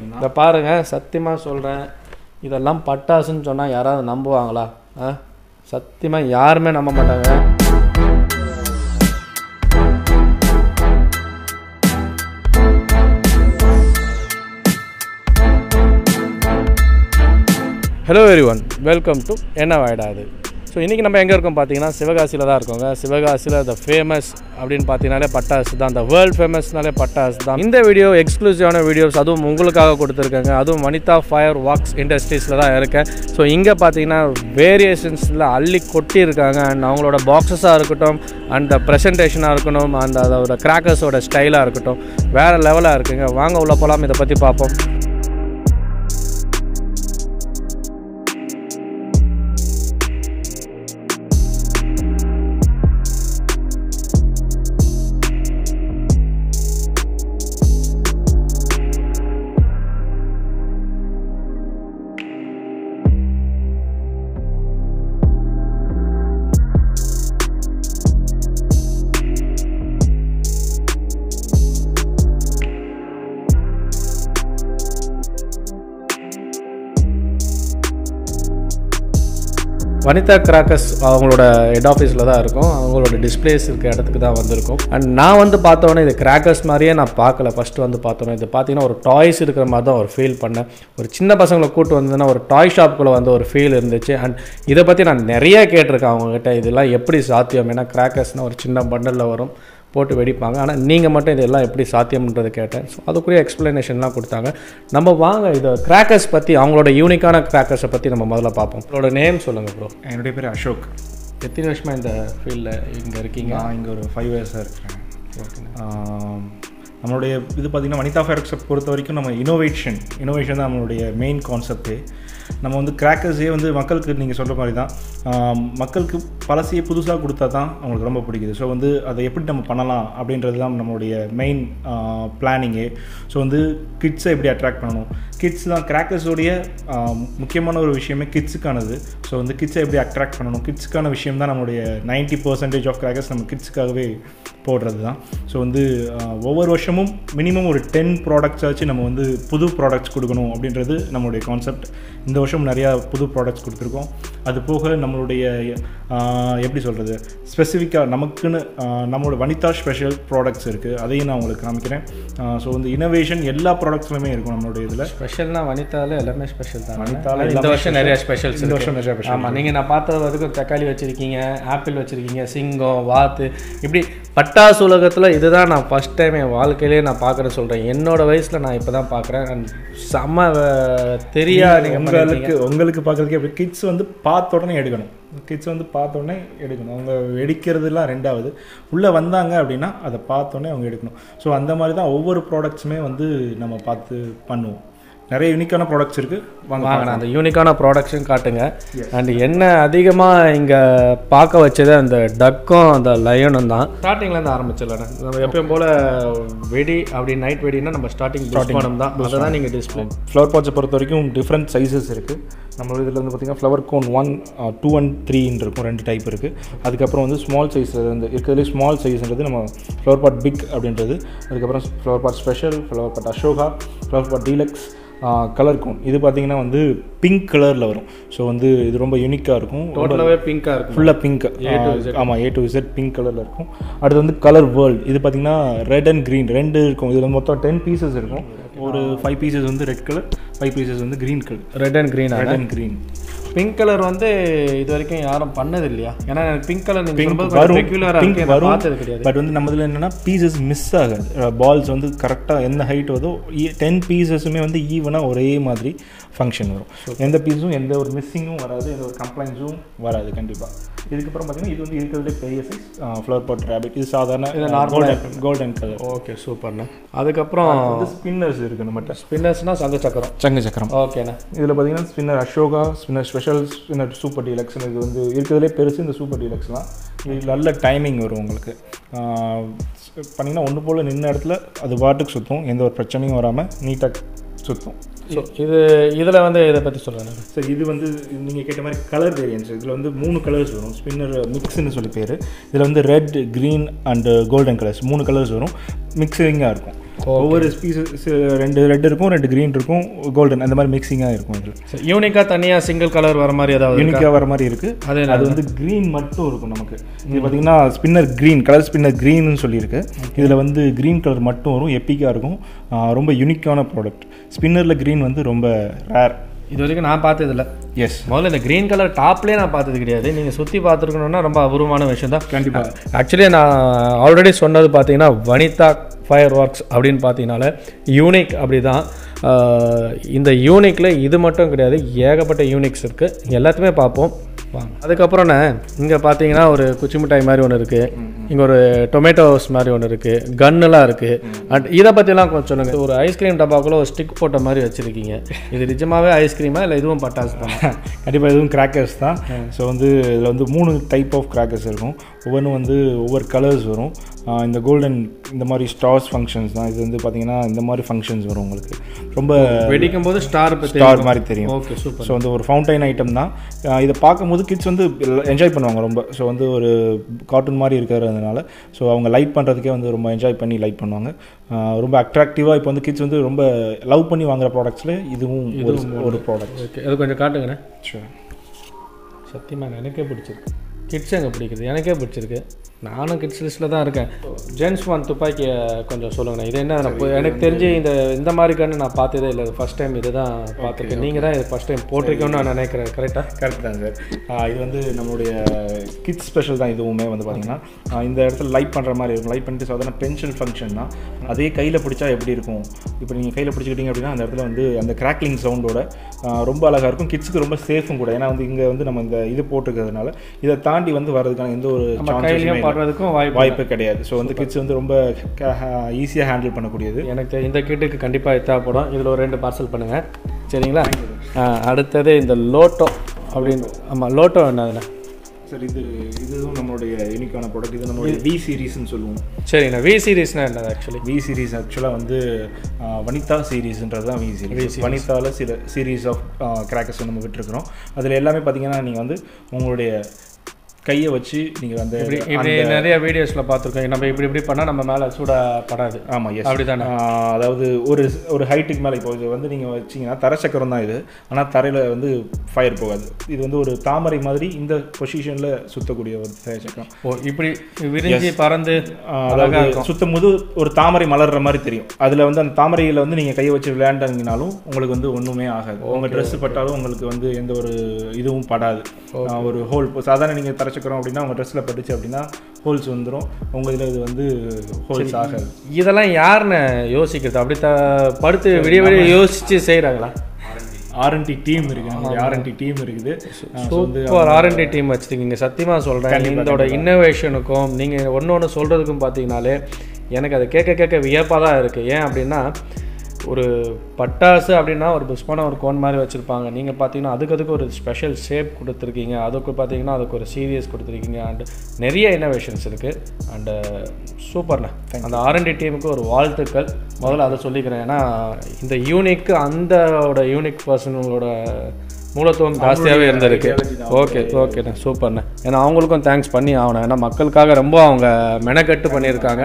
Item தான் இதை பாருங்கள் சத்தியமாக சொல்கிறேன் இதெல்லாம் பட்டாசுன்னு சொன்னால் யாராவது நம்புவாங்களா ஆ சத்தியமாக யாருமே நம்ப மாட்டாங்க hello everyone welcome to என்ன வாய்டாது ஸோ இன்றைக்கி நம்ம எங்கே இருக்கோம் பார்த்தீங்கன்னா சிவகாசியில் தான் இருக்கோங்க சிவகாசியில் த ஃபேமஸ் அப்படின்னு பார்த்தீங்கனாலே பட்டாசு தான் இந்த வேர்ல்ட் ஃபேமஸ்னாலே பட்டாசு தான் இந்த வீடியோ எக்ஸ்க்ளூசிவான வீடியோஸ் அதுவும் உங்களுக்காக கொடுத்துருக்காங்க அதுவும் வனிதா ஃபயர் வாக்ஸ் இண்டஸ்ட்ரீஸில் தான் இருக்கேன் ஸோ இங்கே பார்த்தீங்கன்னா வேரியேஷன்ஸில் அள்ளி கொட்டியிருக்காங்க அண்ட் அவங்களோட பாக்ஸஸாக இருக்கட்டும் அந்த ப்ரெசன்டேஷனாக இருக்கட்டும் அந்த அதோட கிராக்கர்ஸோட ஸ்டைலாக இருக்கட்டும் வேறு லெவலாக இருக்குங்க வாங்க உள்ள போகலாம் இதை பற்றி பார்ப்போம் வனிதா கிராக்கர்ஸ் அவங்களோட ஹெட் ஆஃபீஸில் தான் இருக்கும் அவங்களோட டிஸ்பிளேஸ் இருக்க இடத்துக்கு தான் வந்திருக்கும் அண்ட் நான் வந்து பார்த்தோன்னே இது கிராக்கர்ஸ் மாதிரியே நான் பார்க்கல ஃபஸ்ட்டு வந்து பார்த்தோன்னே இது பார்த்தீங்கன்னா ஒரு டாய்ஸ் இருக்கிற மாதிரி தான் ஒரு ஃபீல் பண்ணேன் ஒரு சின்ன பசங்களை கூட்டு வந்ததுன்னா ஒரு டாய் ஷாப்புக்குள்ளே வந்து ஒரு ஃபீல் இருந்துச்சு அண்ட் இதை பற்றி நான் நிறைய கேட்டிருக்கேன் அவங்ககிட்ட இதெல்லாம் எப்படி சாத்தியம் ஏன்னா கிராக்கர்ஸ்னால் ஒரு சின்ன பண்டலில் வரும் போட்டு வெடிப்பாங்க ஆனால் நீங்கள் மட்டும் இதெல்லாம் எப்படி சாத்தியம்ன்றது கேட்டேன் ஸோ அதுக்குரிய எக்ஸ்ப்ளனேஷன்லாம் கொடுத்தாங்க நம்ம வாங்க இதை கிராக்கர்ஸ் பற்றி அவங்களோட யூனிக்கான கிராக்கர்ஸை பற்றி நம்ம முதல்ல பார்ப்போம் உங்களோட நேம் சொல்லுங்கள் ப்ரோ என்னுடைய பேர் அசோக் எத்தனை வருஷமாக இந்த ஃபீல்டில் இங்கே இருக்கீங்க நான் இங்கே ஒரு ஃபைவ் இயர்ஸாக இருக்கிறேன் ஆம், நம்மளுடைய இது பார்த்திங்கன்னா வனிதா ஃபேரக்ஸை பொறுத்த வரைக்கும் நம்ம இனோவேஷன் இனோவேஷன் தான் நம்மளுடைய மெயின் கான்செப்டே நம்ம வந்து கிராக்கர்ஸே வந்து மக்களுக்கு நீங்கள் சொல்கிற மாதிரி தான் ஆம், மக்களுக்கு பழசையே புதுசாக கொடுத்தா தான் அவங்களுக்கு ரொம்ப பிடிக்குது ஸோ வந்து அதை எப்படி நம்ம பண்ணலாம் அப்படின்றது தான் நம்மளுடைய மெயின் பிளானிங்கே ஸோ வந்து கிட்ஸை எப்படி அட்ராக்ட் பண்ணணும் கிட்ஸ் தான் கிராக்கர்ஸோடைய முக்கியமான ஒரு விஷயமே கிட்ஸுக்கானது ஸோ வந்து கிட்ஸை எப்படி அட்ராக்ட் பண்ணணும் கிட்ஸுக்கான விஷயம் தான் நம்மளுடைய நைன்ட்டி பர்சன்டேஜ் ஆஃப் கிராக்கர்ஸ் நம்ம கிட்ஸுக்காகவே போடுறது தான் ஸோ வந்து ஆஹ், ஒவ்வொரு வருஷமும் மினிமம் ஒரு டென் ப்ராடக்ட்ஸ் ஆச்சு நம்ம வந்து புது ப்ராடக்ட்ஸ் கொடுக்கணும் அப்படின்றது நம்மளுடைய கான்செப்ட் இந்த வருஷம் நிறையா புது ப்ராடக்ட்ஸ் கொடுத்துருக்கோம் அது போக நம்மளுடைய ஆஹ், எப்படி சொல்கிறது ஸ்பெசிஃபிக்காக நமக்குன்னு ஆஹ், நம்மளோட வனிதா ஸ்பெஷல் ப்ராடக்ட்ஸ் இருக்குது அதையும் நான் உங்களுக்கு காமிக்கிறேன் ஸோ வந்து இனோவேஷன் எல்லா ப்ராடக்ட்ஸ்லையுமே இருக்கும் நம்மளுடைய இதில் ஸ்பெஷல்னா வனிதாவில் எல்லாமே ஸ்பெஷல் தான் வனிதால ஆனா இந்த எல்லாமே வருஷம் நிறைய ஸ்பெஷல்ஸ் இந்த வருஷம் நிறைய special ஆமாம் நீங்கள் நான் பார்த்தது வரைக்கும் தக்காளி வச்சுருக்கீங்க ஆப்பிள் வச்சுருக்கீங்க சிங்கம் வாத்து இப்படி பட்டாசு உலகத்தில் இதுதான் நான் ஃபஸ்ட் டைம் என் வாழ்க்கையிலேயே நான் பார்க்குறேன் சொல்கிறேன் என்னோட வயசில் நான் இப்போ தான் பார்க்குறேன் அண்ட் செம்ம அஹ், தெரியா நீங்கள் உங்களுக்கு உங்களுக்கு பார்க்குறதுக்கே அப்படி கிட்ஸ் வந்து பார்த்த உடனே எடுக்கணும் கிட்ஸ் வந்து பார்த்த உடனே எடுக்கணும் அவங்க வெடிக்கிறதுலாம் ரெண்டாவது உள்ளே வந்தாங்க அப்படின்னா அதை பார்த்த உடனே அவங்க எடுக்கணும் ஸோ அந்த மாதிரி தான் ஒவ்வொரு ப்ராடக்ட்ஸுமே வந்து நம்ம பார்த்து பண்ணுவோம் நிறைய யூனிக்கான ப்ராடக்ட்ஸ் இருக்குது வாங்க வாங்க நான் அந்த யூனிக்கான ப்ராடக்ட்ஸும் காட்டுங்க அண்ட் என்ன அதிகமாக இங்கே பார்க்க வச்சது அந்த டக்கும் அந்த லயனும் தான் ஸ்டார்டிங்லேருந்து ஆரம்பிச்சிடலாம் நம்ம எப்பயும் போல் வெடி அப்படி நைட் வெடினா நம்ம ஸ்டார்டிங் புஷ்பானம் தான் அதை தான் நீங்கள் டிஸ்பிளே ஃப்ளவர் பாட்ஸை பொறுத்த வரைக்கும் டிஃப்ரெண்ட் சைஸஸ் இருக்குது நம்ம இதில் வந்து பார்த்திங்கன்னா flower cone one two and த்ரீன்னு இருக்கும் ரெண்டு டைப் இருக்குது அதுக்கப்புறம் வந்து ஸ்மால் சைஸ் வந்து இருக்கிறதுலே ஸ்மால் சைஸ்ன்றது நம்ம ஃப்ளவர் பாட் பிக் அப்படின்றது அதுக்கப்புறம் flower pot special flower pot Ashoka flower pot deluxe colour cone இது பார்த்திங்கன்னா வந்து பிங்க் கலரில் வரும் ஸோ வந்து இது ரொம்ப யூனிக்காக இருக்கும் டோட்டலாகவே பிங்காக இருக்கும் ஃபுல்லாக பிங்க் ஆமாம் ஏ டு Z பிங்க் கலரில் இருக்கும் அடுத்து வந்து கலர் வேர்ல்டு இது பார்த்தீங்கன்னா ரெட் அண்ட் க்ரீன் ரெண்டு இருக்கும் இதில் மொத்தம் டென் பீசஸ் இருக்கும் ஒரு ஃபைவ் பீசஸ் வந்து ரெட் கலர் ஃபைவ் பீசஸ் வந்து green colour red and green red and green pink colour வந்து இது வரைக்கும் யாரும் பண்ணது இல்லையா ஏன்னா எனக்கு பிங்க் கலர் பிங்க் நீங்கள் வரும் ரெகுலராக பிங்க் இருக்கு வரும் பார்த்தது கிடையாது பட் வந்து நம்ம இதில் என்னென்னா பீசஸ் மிஸ் ஆகாது பால்ஸ் வந்து கரெக்டாக எந்த ஹைட் வருதோ டென் பீசஸுமே வந்து ஈவனாக ஒரே மாதிரி ஃபங்க்ஷன் வரும் எந்த பீஸும் எந்த ஒரு மிஸ்ஸிங்கும் வராது எந்த ஒரு கம்ப்ளைண்ட்ஸும் வராது கண்டிப்பாக இதுக்கப்புறம் பார்த்தீங்கன்னா இது வந்து இருக்கிறதுலே பெரிய சைஸ் ஃப்ளவர் பாட் ரேபிட் இது சாதாரண கோல்டன் கோல்டன் கலர் ஓகே சூப்பர்ண்ணே அதுக்கப்புறம் வந்து ஸ்பின்னர்ஸ் இருக்குது நம்மகிட்ட ஸ்பின்னர்ஸ்னால் சங்க சக்கரம் சங்கு சக்கரம் ஓகேண்ணே இதில் பார்த்தீங்கன்னா spinner Ashoka spinner special spinner super deluxe இது வந்து இருக்கிறதுலே பெருசு இந்த சூப்பர் டீலக்ஸ்லாம் இது நல்ல டைமிங் வரும் உங்களுக்கு பண்ணிங்கன்னா ஒன்று போல் நின்ன இடத்துல அது பாட்டுக்கு சுற்றும் எந்த ஒரு பிரச்சனையும் வராமல் நீட்டாக சுற்றும் ஸோ இது இதில் வந்து இதை பற்றி சொல்லுங்கள் சரி இது வந்து நீங்கள் கேட்ட மாதிரி கலர் வேரியன்ஸ் இதில் வந்து மூணு கலர்ஸ் வரும் ஸ்பின்னர் மிக்ஸ்னு சொல்லி பேர் இதில் வந்து red green and golden colours மூணு கலர்ஸ் வரும் மிக்சிங்காக இருக்கும் ஒவ்வொரு பீசஸ் ரெண்டு ரெட் இருக்கும் ரெண்டு க்ரீன் இருக்கும் கோல்டன் அந்த மாதிரி மிக்சிங்காக இருக்கும் இதில் யூனிக்காக தனியாக சிங்கிள் கலர் வர மாதிரி ஏதாவது இருக்கா? யூனிக்காக வர மாதிரி இருக்குது அதே அது வந்து க்ரீன் மட்டும் இருக்கும் நமக்கு இது பார்த்தீங்கன்னா ஸ்பின்னர் க்ரீன் கலர் ஸ்பின்னர் க்ரீன்னு சொல்லியிருக்கு இதில் வந்து க்ரீன் கலர் மட்டும் வரும் எப்பிக்காக இருக்கும் ஆஹ் ரொம்ப யூனிக்கான ப்ராடக்ட் ஸ்பின்னரில் க்ரீன் வந்து ரொம்ப ரேர் இது வரைக்கும் நான் பார்த்ததில்ல எஸ் முதல்ல இந்த க்ரீன் கலர் டாப்லேயே நான் பார்த்தது கிடையாது நீங்கள் சுற்றி பார்த்துருக்கணுன்னா ரொம்ப அபூர்வமான விஷயம் தான் கண்டிப்பாக ஆக்சுவலி நான் ஆல்ரெடி சொன்னது பார்த்தீங்கன்னா வனிதா ஃபயர் ஒர்க்ஸ் அப்படின்னு பார்த்தீங்கனால யூனிக் அப்படி தான் இந்த யூனிக்கில் இது மட்டும் கிடையாது ஏகப்பட்ட யூனிக்ஸ் இருக்குது எல்லாத்தையுமே பார்ப்போம் வாங்க அதுக்கப்புறம்ண்ணே இங்கே பார்த்தீங்கன்னா ஒரு குச்சி மிட்டாய் மாதிரி ஒன்று இருக்குது இங்கே ஒரு டொமேட்டோஸ் மாதிரி ஒன்று இருக்குது கன்னெல்லாம் இருக்குது அண்ட் இதை பற்றிலாம் கொஞ்சம் சொல்லுங்கள் ஒரு ஐஸ்கிரீம் டப்பாக்குள்ள ஒரு ஸ்டிக் போட்ட மாதிரி வச்சுருக்கீங்க இது நிஜமாவே ஐஸ்கிரீமா இல்லை இதுவும் பட்டாசு தான் கண்டிப்பாக இதுவும் கிராக்கர்ஸ் தான் ஸோ வந்து இதில் வந்து மூணு டைப் ஆஃப் கிராக்கர்ஸ் இருக்கும் ஒவ்வொன்றும் வந்து ஒவ்வொரு கலர்ஸ் வரும் ஆஹ் இந்த கோல்டன் இந்த மாதிரி ஸ்டார்ஸ் ஃபங்க்ஷன்ஸ் தான் இது வந்து பார்த்தீங்கன்னா இந்த மாதிரி ஃபங்க்ஷன்ஸ் வரும் உங்களுக்கு ரொம்ப வெடிக்கும் போது ஸ்டார் பற்றி ஸ்டார் மாதிரி தெரியும் ஓகே சூப்பர் ஸோ வந்து ஒரு ஃபவுண்டைன் ஐட்டம் தான் ஆஹ் இதை பார்க்கும்போது கிட்ஸ் வந்து என்ஜாய் பண்ணுவாங்க ரொம்ப ஸோ வந்து ஒரு கார்ட்டூன் மாதிரி இருக்கிறதுனால ஸோ அவங்க லைட் பண்ணுறதுக்கே வந்து ரொம்ப என்ஜாய் பண்ணி லைட் பண்ணுவாங்க ஆஹ் ரொம்ப அட்ராக்டிவாக இப்போ வந்து கிட்ஸ் வந்து ரொம்ப லவ் பண்ணி வாங்குற ப்ராடக்ட்ஸில் இதுவும் ஒரு ஒரு ப்ராடக்ட் ஓகே அது கொஞ்சம் காட்டுங்கண்ணே ஷூர் சத்தியமாக எனக்கே பிடிச்சிருக்கு கிட்ஸ் எங்கே பிடிக்குது எனக்கே பிடிச்சிருக்கு நானும் கிட்ஸ் லிஸ்ட்டில் தான் இருக்கேன் ஜென்ஸ் ஒன் துப்பாக்கியை கொஞ்சம் சொல்லுங்கண்ணே இது என்ன நான் இப்போ- எனக்கு தெரிஞ்சு இந்த இந்த மாதிரி கன்று நான் பார்த்ததே இல்லை ஃபஸ்ட் டைம் இது தான் பார்த்துருக்கேன் நீங்கள் தான் இது ஃபஸ்ட் டைம் போட்டிருக்கோன்னு நான் நினைக்கிறேன் கரெக்டாக கரெக்ட் தான் சார் இது வந்து நம்மளுடைய கிட்ஸ் ஸ்பெஷல் தான் இதுவுமே வந்து பார்த்தீங்கன்னா ஆஹ் இந்த இடத்துல லைட் பண்ணுற மாதிரி இருக்கும் லைட் பண்ணிட்டு சாதாரண பென்சில் ஃபங்க்ஷன் தான் அதே கையில் பிடிச்சா எப்படி இருக்கும் இப்போ நீங்கள் கையில் பிடிச்சிக்கிட்டீங்க அப்படின்னா அந்த இடத்துல வந்து அந்த கிராக்லிங் சவுண்டோட ரொம்ப அழகாக இருக்கும் கிட்ஸுக்கு ரொம்ப சேஃபும் கூட ஏன்னா வந்து இங்கே வந்து நம்ம இந்த இது போட்டிருக்கிறதுனால இதை தாண்டி வந்து வர்றதுக்கான எந்த ஒரு நம்ம chances கையிலையும் மே படுறதுக்கும் வாய்ப்பு வாய்ப்பு கிடையாது ஸோ வந்து கிட்ஸ் வந்து ரொம்ப ஈஸியாக ஹேண்டில் பண்ணக்கூடியது எனக்கு தெ- இந்த கிட்டுக்கு கண்டிப்பாக தேவைப்படும் இதில் ஒரு ரெண்டு பார்சல் பண்ணுங்கள் சரிங்களா ஆ, அடுத்தது இந்த லோட்டோ அப்படின்னு ஆமாம் லோட்டோ என்னதுண்ணே சார் இது இதுவும் நம்மளுடைய யூனிக்கான ப்ராடக்ட் இது நம்மளுடைய வி சீரீஸ்னு சொல்லுவோம் சரிண்ணா வி சீரீஸ்னால் என்னது ஆக்சுவலி வி சீரிஸ் ஆக்சுவலாக வந்து ஆஹ், வனிதா சீரீஸ்ன்றது தான் வி சீரிஸ் வனிதாவில் சில சீரீஸ் ஆஃப் கிராக்கர்ஸ் நம்ம விட்டுருக்குறோம் அதில் எல்லாமே பார்த்தீங்கன்னா நீங்கள் வந்து உங்களுடைய கையை வச்சு நீங்கள் அந்த இப்படி இப்படி நிறைய வீடியோஸில் பார்த்துருக்கோம் நம்ம இப்படி இப்படி பண்ணால் நம்ம மேலே சூடாப்படாது ஆமாம் எஸ் அப்படிதானே? அதாவது ஒரு ஒரு ஹைட்டுக்கு மேலே இப்போ இது வந்து நீங்கள் வச்சிங்கன்னா தரச்சக்கரம் தான் இது ஆனால் தரையில் வந்து ஃபயர் போகாது இது வந்து ஒரு தாமரை மாதிரி இந்த பொசிஷனில் சுற்றக்கூடிய ஒரு தரச்சக்கரம் ஓ இப்படி விரிஞ்சு பறந்து ஆஹ் அதாவது சுத்தும் போது ஒரு தாமரை மலர்ற மாதிரி தெரியும் அதில் வந்து அந்த தாமரையில் வந்து நீங்கள் கையை வச்சு விளையாண்டாங்கனாலும் உங்களுக்கு வந்து ஒன்றுமே ஆகாது உங்கள் ட்ரெஸ் பட்டாலும் உங்களுக்கு வந்து எந்த ஒரு இதுவும் படாது ஆஹ் ஒரு ஹோல் இப்போ சாதாரண நீங்கள் தரைச்சுக்கிறோம் அப்படின்னா உங்கள் ட்ரெஸ்ஸில் பட்டுச்சு அப்படின்னா ஹோல்ஸ் வந்துடும் உங்கள் இதில் இது வந்து ஹோல்ஸ் ஆகாது இதெல்லாம் யாருன்னு யோசிக்கிறது அப்படி த படுத்து விடிய விடிய யோசிச்சு செய்கிறாங்களா ஆர்என்டி டீம் இருக்குது நம்மளுடைய ஆர்என்டி டீம் இருக்குது ஆஹ் so வந்து சூப்பர் ஆர்என்டி டீம் வச்சுருக்கீங்க சத்தியமாக சொல்கிறேன் இதோட இன்னோவேஷனுக்கும் நீங்கள் ஒன்று ஒன்று சொல்கிறதுக்கும் பார்த்தீங்கனாலே எனக்கு அதை கேட்க கேட்க வியப்பாக தான் இருக்குது ஏன் அப்படின்னா ஒரு பட்டாசு அப்படின்னா ஒரு புஷ்பான ஒரு கோன் மாதிரி வச்சுருப்பாங்க நீங்கள் பார்த்தீங்கன்னா அதுக்கு அதுக்கு ஒரு ஸ்பெஷல் ஷேப் கொடுத்துருக்கீங்க அதுக்கு பார்த்தீங்கன்னா அதுக்கு ஒரு சீரியஸ் கொடுத்துருக்கீங்க அண்ட் நிறைய இன்னோவேஷன்ஸ் இருக்குது அண்டு சூப்பர்ண்ணே அந்த ஆர்என்டி டீமுக்கு ஒரு வாழ்த்துக்கள் முதல்ல அதை சொல்லிக்கிறேன் ஏன்னா இந்த யூனிக்கு அந்தோட யூனிக் பர்சனோட மூலத்துவம் ஜாஸ்தியாகவே இருந்திருக்கு ஓகே ஓகேண்ணே சூப்பர்ண்ணே ஏன்னா அவங்களுக்கும் தேங்க்ஸ் பண்ணி ஆகணும் ஏன்னா மக்களுக்காக ரொம்ப அவங்க மெனக்கட்டு பண்ணியிருக்காங்க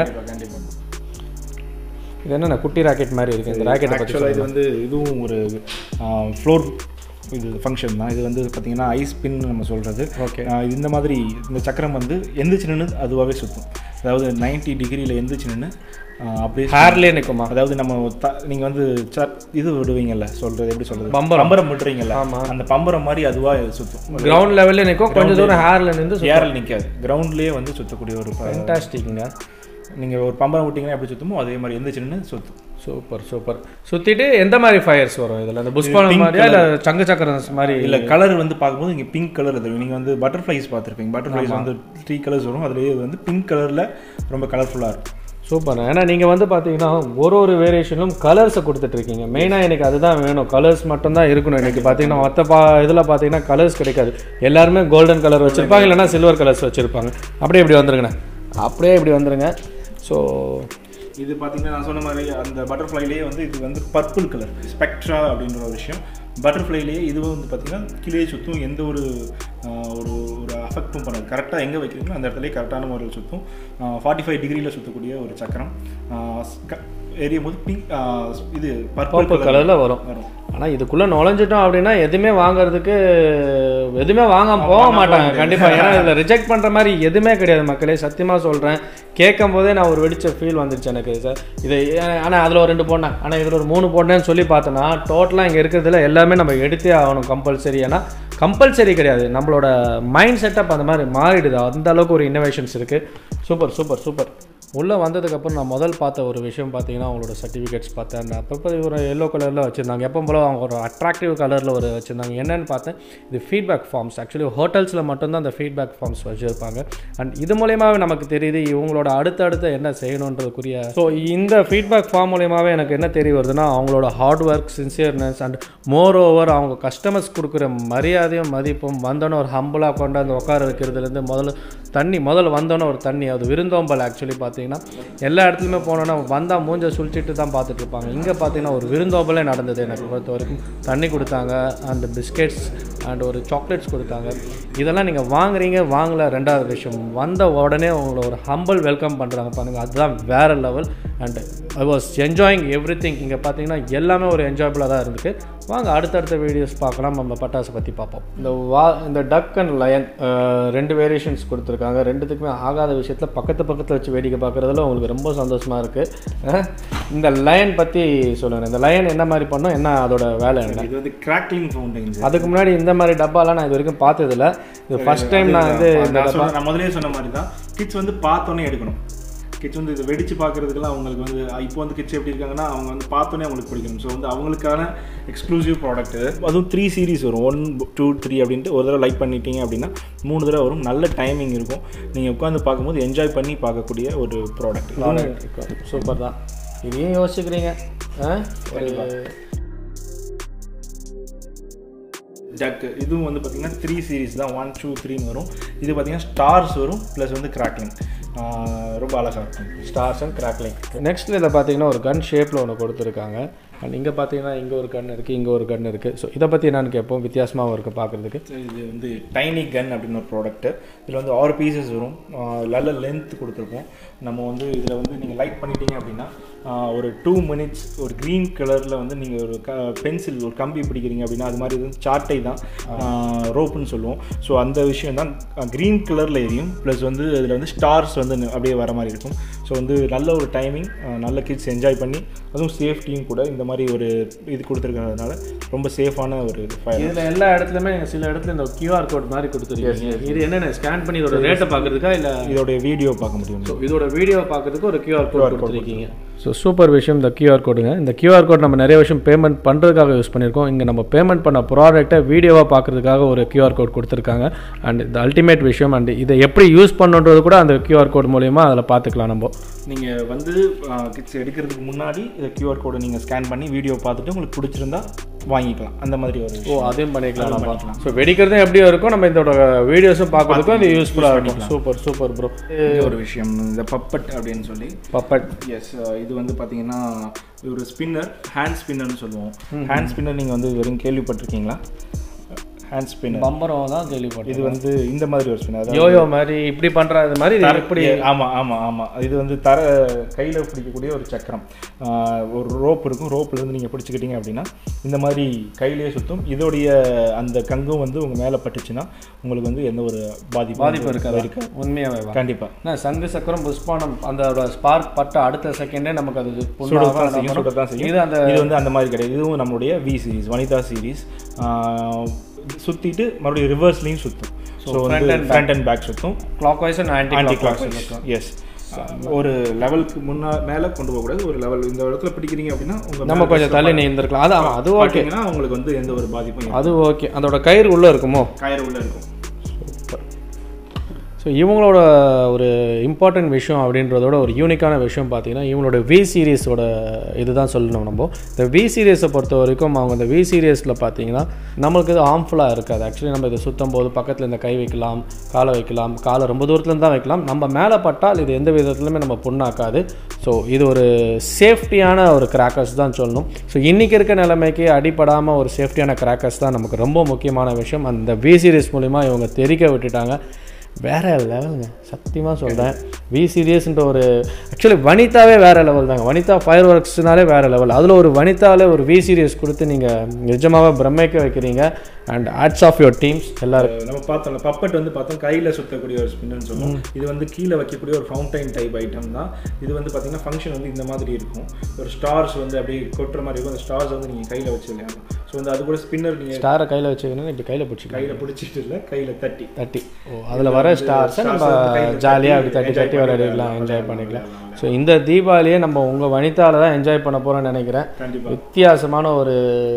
இது என்னண்ணே குட்டி ராக்கெட் மாதிரி இருக்குது இந்த ராக்கெட்டை பற்றி ஆக்சுவலாக இது வந்து இதுவும் ஒரு ஃப்ளோர் இது ஃபங்க்ஷன் தான் இது வந்து பார்த்தீங்கன்னா ஐஸ் பின் நம்ம சொல்கிறது Okay. இந்த மாதிரி இந்த சக்கரம் வந்து எந்திரிச்சு நின்று அதுவாகவே சுற்றும் அதாவது 90 டிகிரியில் எந்திரிச்சு நின்று அப்படியே ஹேர்லேயே நிற்குமா அதாவது நம்ம த நீங்கள் வந்து ச- இது விடுவீங்கல்ல சொல்கிறது எப்படி சொல்கிறது பம்பரம். பம்பரம் விட்டுறீங்கல்ல ஆமா. அந்த பம்பரம் மாதிரி அதுவாக சுற்றும் கிரவுண்ட் லெவல்லே நிற்கும் கொஞ்சம் தூரம் ஹேரில் நின்று ஏரில் நிற்காது கிரவுண்ட்லேயே வந்து சுற்றக்கூடிய ஒரு ஃபேண்டாஸ்டிக்ங்க நீங்கள் ஒரு பம்பரம் விட்டிங்கன்னா எப்படி சுற்றுமோ அதே மாதிரி எந்திரிச்சு நின்று சுற்றும் சூப்பர் சூப்பர் சுற்றிட்டு எந்த மாதிரி ஃபயர்ஸ் வரும் இதில் இந்த புஷ்பானம் மாதிரியா இல்லை சங்கு சக்கரம் மாதிரி இல்லை கலர் வந்து பார்க்கும்போது இங்கே பிங்க் கலர் தெரியும் நீங்கள் வந்து பட்டர்ஃப்ளைஸ் பார்த்துருப்பீங்க பட்டர்ஃப்ளைஸ் வந்து த்ரீ கலர்ஸ் வரும் அதுலேயே வந்து பிங்க் கலரில் ரொம்ப கலர்ஃபுல்லாக இருக்கும் சூப்பர் ஏன்னா நீங்கள் வந்து பார்த்தீங்கன்னா ஒரு ஒரு வேரியேஷனும் கலர்ஸை கொடுத்துட்ருக்கீங்க மெயினாக எனக்கு அதுதான் வேணும் கலர்ஸ் மட்டும்தான் இருக்கணும் எனக்கு பார்த்தீங்கன்னா மற்ற பா இதில் பார்த்தீங்கன்னா கலர்ஸ் கிடைக்காது எல்லாருமே கோல்டன் கலர் வச்சுருப்பாங்க இல்லைன்னா சில்வர் கலர்ஸ் வச்சுருப்பாங்க அப்படியே இப்படி வந்துருங்கண்ணே அப்படியே இப்படி வந்துருங்க ஸோ இது பார்த்தீங்கன்னா நான் சொன்ன மாதிரி அந்த பட்டர்ஃப்ளைலேயே வந்து இது வந்து பர்பிள் கலர் ஸ்பெக்ட்ரா அப்படின்ற ஒரு விஷயம் பட்டர்ஃப்ளைலேயே இதுவும் வந்து பார்த்திங்கன்னா கீழே சுற்றும் எந்த ஒரு ஆஹ், ஒரு ஒரு அஃபெக்ட்டும் பண்ணாது கரெக்டாக எங்கே வைக்கிறீங்களோ அந்த இடத்துலயே கரெக்டான முறையில் சுற்றும் ஃபார்ட்டி ஃபைவ் டிகிரியில் சுற்றக்கூடிய ஒரு சக்கரம் எரியும் போது பிங்க் இது பர்பிள் பர்பிள் கலரில் வரும் வரும் ஆனால் இதுக்குள்ளே நுழைஞ்சிட்டோம் அப்படின்னா எதுவுமே வாங்குறதுக்கு எதுவுமே வாங்காம போக மாட்டாங்க கண்டிப்பாக ஏன்னா இதில் ரிஜெக்ட் பண்ணுற மாதிரி எதுவுமே கிடையாது மக்களே சத்தியமாக சொல்கிறேன் கேட்கும் போதே நான் ஒரு வெடிச்ச ஃபீல் வந்துருச்சு எனக்கு சார் இது ஆனால் அதில் ஒரு ரெண்டு போட்டேன் ஆனால் இதில் ஒரு மூணு போட்டேன்னு சொல்லி பார்த்தோன்னா டோட்டலாக இங்கே இருக்கிறதுல எல்லாமே நம்ம எடுத்தே ஆகணும் கம்பல்சரி ஏன்னா கம்பல்சரி கிடையாது நம்மளோட மைண்ட் செட்டப் அந்த மாதிரி மாறிடுது அந்த அளவுக்கு ஒரு இன்னோவேஷன்ஸ் இருக்குது சூப்பர் சூப்பர் சூப்பர் உள்ளே வந்ததுக்கப்புறம் நான் முதல் பார்த்த ஒரு விஷயம் பார்த்தீங்கன்னா அவங்களோட சர்டிஃபிகேட்ஸ் பார்த்தேன் அப்பப்போ ஒரு எல்லோ கலரில் வச்சுருந்தாங்க எப்போ போல அவங்க ஒரு அட்ராக்டிவ் கலரில் ஒரு வச்சுருந்தாங்க என்னன்னு பார்த்தேன் இது ஃபீட்பேக் ஃபார்ம்ஸ் ஆக்சுவலி ஹோட்டல்ஸில் மட்டும்தான் அந்த ஃபீட்பேக் ஃபார்ம்ஸ் வச்சுருப்பாங்க அண்ட் இது மூலயமாவே நமக்கு தெரியுது இவங்களோட அடுத்தடுத்து என்ன செய்யணுன்றதுக்குரிய ஸோ இந்த ஃபீட்பேக் ஃபார்ம் மூலயமாவே எனக்கு என்ன தெரிய வருதுன்னா அவங்களோட hard work sincereness and moreover அவங்க கஸ்டமர்ஸ் கொடுக்குற மரியாதையும் மதிப்பும் வந்தோன்னே ஒரு ஹம்பிளாக கொண்டாந்து உட்கார வைக்கிறதுலேருந்து முதல்ல தண்ணி முதல்ல வந்தோன்னே ஒரு தண்ணி அது விருந்தோம்பல் ஆக்சுவலி பார்த்தீங்கன்னா எல்லா இடத்துலையுமே போனோன்னா வந்தால் மூஞ்ச சுழிச்சிட்டு தான் பார்த்துட்டு இருப்பாங்க இங்கே பார்த்தீங்கன்னா ஒரு விருந்தோம்பலே நடந்தது எனக்கு பொறுத்த வரைக்கும் தண்ணி கொடுத்தாங்க அண்ட் பிஸ்கெட்ஸ் அண்ட் ஒரு சாக்லேட்ஸ் கொடுத்தாங்க இதெல்லாம் நீங்கள் வாங்குறீங்க வாங்கல ரெண்டாவது விஷயம் வந்த உடனே உங்களை ஒரு ஹம்பிள் வெல்கம் பண்ணுறாங்க பாருங்கள் அதுதான் வேறு level and I was enjoying everything இங்கே பார்த்தீங்கன்னா எல்லாமே ஒரு என்ஜாயபுளாக தான் இருந்துச்சு வாங்க அடுத்தடுத்த வீடியோஸ் பார்க்கலாம் நம்ம பட்டாசை பற்றி பார்ப்போம் இந்த வா இந்த டக் அண்ட் லயன் ரெண்டு வேரியேஷன்ஸ் கொடுத்துருக்காங்க ரெண்டுத்துக்குமே ஆகாத விஷயத்தில் பக்கத்து பக்கத்தில் வச்சு வேடிக்கை பார்க்குறதுல உங்களுக்கு ரொம்ப சந்தோஷமாக இருக்குது இந்த லயன் பற்றி சொல்லுங்கள் இந்த லயன் என்ன மாதிரி பண்ணோம் என்ன அதோட வேலை என்ன இது வந்து கிராக்லிங் ஃபவுண்டைன்ஸ் அதுக்கு முன்னாடி இந்த மாதிரி டப்பாலாம் நான் இது வரைக்கும் பார்த்ததில்ல இது ஃபர்ஸ்ட் டைம் நான் வந்து இந்த நான் சொன்ன நான் முதலே சொன்ன மாதிரி தான் கிட்ஸ் வந்து பார்த்தோன்னே எடுக்கணும் கிட்ஸ் வந்து இதை வெடிச்சு பார்க்கறதுக்குலாம் அவங்களுக்கு வந்து அஹ், இப்போ வந்து கிட்ஸ் எப்படி இருக்காங்கன்னா அவங்க வந்து பார்த்தோன்னே அவங்களுக்கு பிடிக்கணும் ஸோ வந்து அவங்களுக்கான எக்ஸ்க்ளூசிவ் ப்ராடக்ட் அதுவும் த்ரீ சீரிஸ் வரும் ஒன் டூ த்ரீ அப்படின்ட்டு ஒரு தடவை லைக் பண்ணிட்டீங்க அப்படின்னா மூணு தடவை வரும் நல்ல டைமிங் இருக்கும் நீங்கள் உட்காந்து பார்க்கும்போது என்ஜாய் பண்ணி பார்க்கக்கூடிய ஒரு ப்ராடக்ட் சூப்பர் தான் இதையும் யோசிக்கிறீங்க ஆ? ஒரு- ஜக் இதுவும் வந்து பார்த்தீங்கன்னா த்ரீ சீரிஸ் தான் ஒன் டூ த்ரீன்னு வரும் இது பார்த்தீங்கன்னா ஸ்டார்ஸ் வரும் ப்ளஸ் வந்து கிராக்லிங் ரொம்ப அழகாக இருக்கும் ஸ்டார்ஸ் அண்ட் கிராக்லிங் நெக்ஸ்ட் இதில் பார்த்தீங்கன்னா ஒரு கன் ஷேப்பில் ஒன்று கொடுத்துருக்காங்க அண்ட் இங்கே பார்த்தீங்கன்னா இங்கே ஒரு கன் இருக்குது இங்கே ஒரு கன் இருக்குது ஸோ இதை பற்றி என்னன்னு கேட்போம் வித்தியாசமாகவும் இருக்குது பார்க்குறதுக்கு இது வந்து டைனி கன் அப்படின்னு ஒரு ப்ராடக்ட்டு இதில் வந்து ஆறு பீசஸ் வரும் ஆஹ் நல்ல லென்த் கொடுத்துருப்போம் நம்ம வந்து இதில் வந்து நீங்கள் லைட் பண்ணிட்டீங்க அப்படின்னா ஆஹ் ஒரு டூ மினிட்ஸ் ஒரு க்ரீன் கலரில் வந்து நீங்கள் ஒரு க பென்சில் ஒரு கம்பி பிடிக்கிறீங்க அப்படின்னா அது மாதிரி வந்து சாட்டை தான் ரோப்புன்னு சொல்லுவோம் ஸோ அந்த விஷயம் தான் க்ரீன் கலரில் எரியும் ப்ளஸ் வந்து அதில் வந்து ஸ்டார்ஸ் வந்து அப்படியே வர மாதிரி இருக்கும் ஸோ வந்து நல்ல ஒரு டைமிங் நல்ல கிட்ஸ் என்ஜாய் பண்ணி அதுவும் சேஃப்டியும் கூட இந்த மாதிரி ஒரு இது கொடுத்துருக்கிறதுனால ரொம்ப சேஃபான ஒரு ஃபயர் இதில் எல்லா இடத்துலையுமே சில இடத்துல இந்த கியூஆர் கோட் மாதிரி கொடுத்துருக்கீங்க இது என்னென்ன ஸ்கேன் பண்ணி இதோட ரேட்டை பார்க்குறதுக்கா இல்லை இதோடைய வீடியோ பார்க்க முடியும் ஸோ இதோட வீடியோ பார்க்கறதுக்கு ஒரு கியூஆர் கோட் கொடுத்துருக்கீங்க ஸோ சூப்பர் விஷயம் இந்த கியூஆர் கோடுங்க இந்த கியூஆர் கோட் நம்ம நிறைய விஷயம் பேமெண்ட் பண்ணுறதுக்காக யூஸ் பண்ணியிருக்கோம் இங்கே நம்ம பேமெண்ட் பண்ண ப்ராடக்ட்டை வீடியோவாக பார்க்கறதுக்காக ஒரு கியூஆர் கோட் கொடுத்துருக்காங்க அண்ட் இந்த அல்டிமேட் விஷயம் அண்ட் இதை எப்படி யூஸ் பண்ணுன்றது கூட அந்த கியூஆர் கோட் மூலயமா அதில் பார்த்துக்கலாம் நம்ம நீங்கள் வந்து கிட்ஸ் எடுக்கிறதுக்கு முன்னாடி இந்த கியூஆர் கோடை நீங்கள் ஸ்கேன் பண்ணி வீடியோ பார்த்துட்டு உங்களுக்கு பிடிச்சிருந்தா வாங்கிக்கலாம் அந்த மாதிரி ஒரு ஓ அதையும் பண்ணிக்கலாம் நம்ம ஸோ வெடிக்கிறதும் எப்படியோ இருக்கும் நம்ம இதோட வீடியோஸும் பார்க்கறதுக்கும் இது யூஸ்ஃபுல்லாக இருக்கும் சூப்பர் சூப்பர் ப்ரோ இது ஒரு விஷயம் இந்த பப்பட் அப்படின்னு சொல்லி பப்பட் எஸ் இது வந்து பார்த்தீங்கன்னா இது ஒரு ஸ்பின்னர் ஹேண்ட் ஸ்பின்னர்னு சொல்லுவோம் ஹேண்ட் ஸ்பின்னர் நீங்கள் வந்து வெறும் கேள்விப்பட்டிருக்கீங்களா ஹேண்ட் ஸ்பின்னர் பம்பரம் தான் கேள்விப்பட்டேன் இது வந்து இந்த மாதிரி ஒரு ஸ்பின்னர் அதாவது யோயோ மாதிரி இப்படி பண்ணுறது மாதிரி இது எப்படி ஆமாம் ஆமாம் ஆமாம் இது வந்து தர கையில் பிடிக்கக்கூடிய ஒரு சக்கரம் ஆஹ் ஒரு ரோப் இருக்கும் ரோப்ல இருந்து நீங்கள் பிடிச்சிக்கிட்டீங்க அப்படின்னா இந்த மாதிரி கையிலேயே சுற்றும் இதோடைய அந்த கங்கும் வந்து உங்கள் மேலே பட்டுச்சுன்னா உங்களுக்கு வந்து எந்த ஒரு பாதிப்பு பாதிப்பு இருக்காது இருக்காது உண்மையாகவே கண்டிப்பாக நான் சங்கு சக்கரம் புஷ்பானம் அந்த ஸ்பார்க் பட்ட அடுத்த செகண்டே நமக்கு அது புண்ணாக சுடத்தான் செய்யும் சுடத்தான் செய்யும் இது அந்த இது வந்து அந்த மாதிரி கிடையாது இதுவும் நம்மளுடைய வி சீரிஸ் வனிதா சீரிஸ் சுற்றிட்டு மறுபடியும் ரிவர்ஸ்லேயும் சுற்றும் ஸோ வந்து ஃப்ரண்ட் அண்ட் பேக் சுற்றும் clockwise and anti anti clock clock எஸ் ஒரு லெவலுக்கு முன்னா மேலே கொண்டு போகக்கூடாது ஒரு லெவல் இந்த இடத்துல பிடிக்கிறீங்க அப்படின்னா உங்கள் நம்ம கொஞ்சம் தள்ளி நீந்திருக்கலாம் அது ஆமாம் அது ஓகே பார்த்தீங்கன்னா உங்களுக்கு வந்து எந்த ஒரு பாதிப்பும் அது ஓகே அதோட கயிறு உள்ளே இருக்குமோ கயிறு உள்ள இருக்கும் ஸோ ஸோ இவங்களோட ஒரு இம்பார்ட்டன்ட் விஷயம் அப்படின்றதோட ஒரு யூனிக்கான விஷயம் பார்த்தீங்கன்னா இவங்களோட வி சீரியஸோட இதுதான் சொல்லணும் நம்ம இந்த வி சீரியஸை பொறுத்த வரைக்கும் அவங்க இந்த வி சீரியஸில் பார்த்தீங்கன்னா நம்மளுக்கு இது ஹார்ம்ஃபுல்லாக இருக்காது ஆக்சுவலி நம்ம இதை சுத்தம் போது பக்கத்தில் இந்த கை வைக்கலாம் காலை வைக்கலாம் காலை ரொம்ப தூரத்துலேருந்து தான் வைக்கலாம் நம்ம மேலே பட்டால் இது எந்த விதத்துலையுமே நம்ம புண்ணாக்காது ஸோ இது ஒரு சேஃப்டியான ஒரு கிராக்கர்ஸ் தான் சொல்லணும் ஸோ இன்றைக்கி இருக்க நிலைமைக்கு அடிப்படாமல் ஒரு சேஃப்டியான கிராக்கர்ஸ் தான் நமக்கு ரொம்ப முக்கியமான விஷயம் அந்த வி சீரியஸ் மூலிமா இவங்க தெரிக்க விட்டுட்டாங்க வேற லெவலுங்க சத்தியமாக சொல்கிறேன் வி சீரியஸ்ன்ற ஒரு ஆக்சுவலி வனிதாவே வேற லெவல் தாங்க வனிதா ஃபயர் ஒர்க்ஸ்னாலே வேற லெவல் அதில் ஒரு வனிதாவில் ஒரு வி சீரியஸ் கொடுத்து நீங்கள் நிஜமாகவே பிரமிக்க வைக்கிறீங்க and hats off your teams எல்லாரும் நம்ம பார்த்தோம்ல பப்பட் வந்து பார்த்தோம் கையில் சுத்தக்கூடிய ஒரு ஸ்பின்னு சொல்லுவோம் இது வந்து கீழே வைக்கக்கூடிய ஒரு ஃபவுண்டைன் டைப் ஐட்டம் தான் இது வந்து பார்த்தீங்கன்னா ஃபங்க்ஷன் வந்து இந்த மாதிரி இருக்கும் ஒரு ஸ்டார்ஸ் வந்து அப்படியே கொட்டுற மாதிரி இருக்கும் அந்த ஸ்டார்ஸ் வந்து நீங்கள் கையில் வச்சு விளையாடலாம் ஸோ வந்து அது கூட ஸ்பின்னர் நீங்கள் ஸ்டாரை கையில் வச்சுக்கணும் இப்படி கையில் பிடிச்சிக்கலாம் கையில் பிடிச்சிட்டு இல்லை கையில் தட்டி தட்டி ஓ அதில் வர ஸ்டார்ஸை நம்ம ஜாலியாக அப்படி தட்டி தட்டி விளையாடிக்கலாம் என்ஜாய் பண்ணிக்கலாம் ஸோ இந்த தீபாவளியை நம்ம உங்கள் வனிதாவில் தான் என்ஜாய் பண்ண போகிறோம்னு நினைக்கிறேன் கண்டிப்பாக வித்தியாசமான ஒரு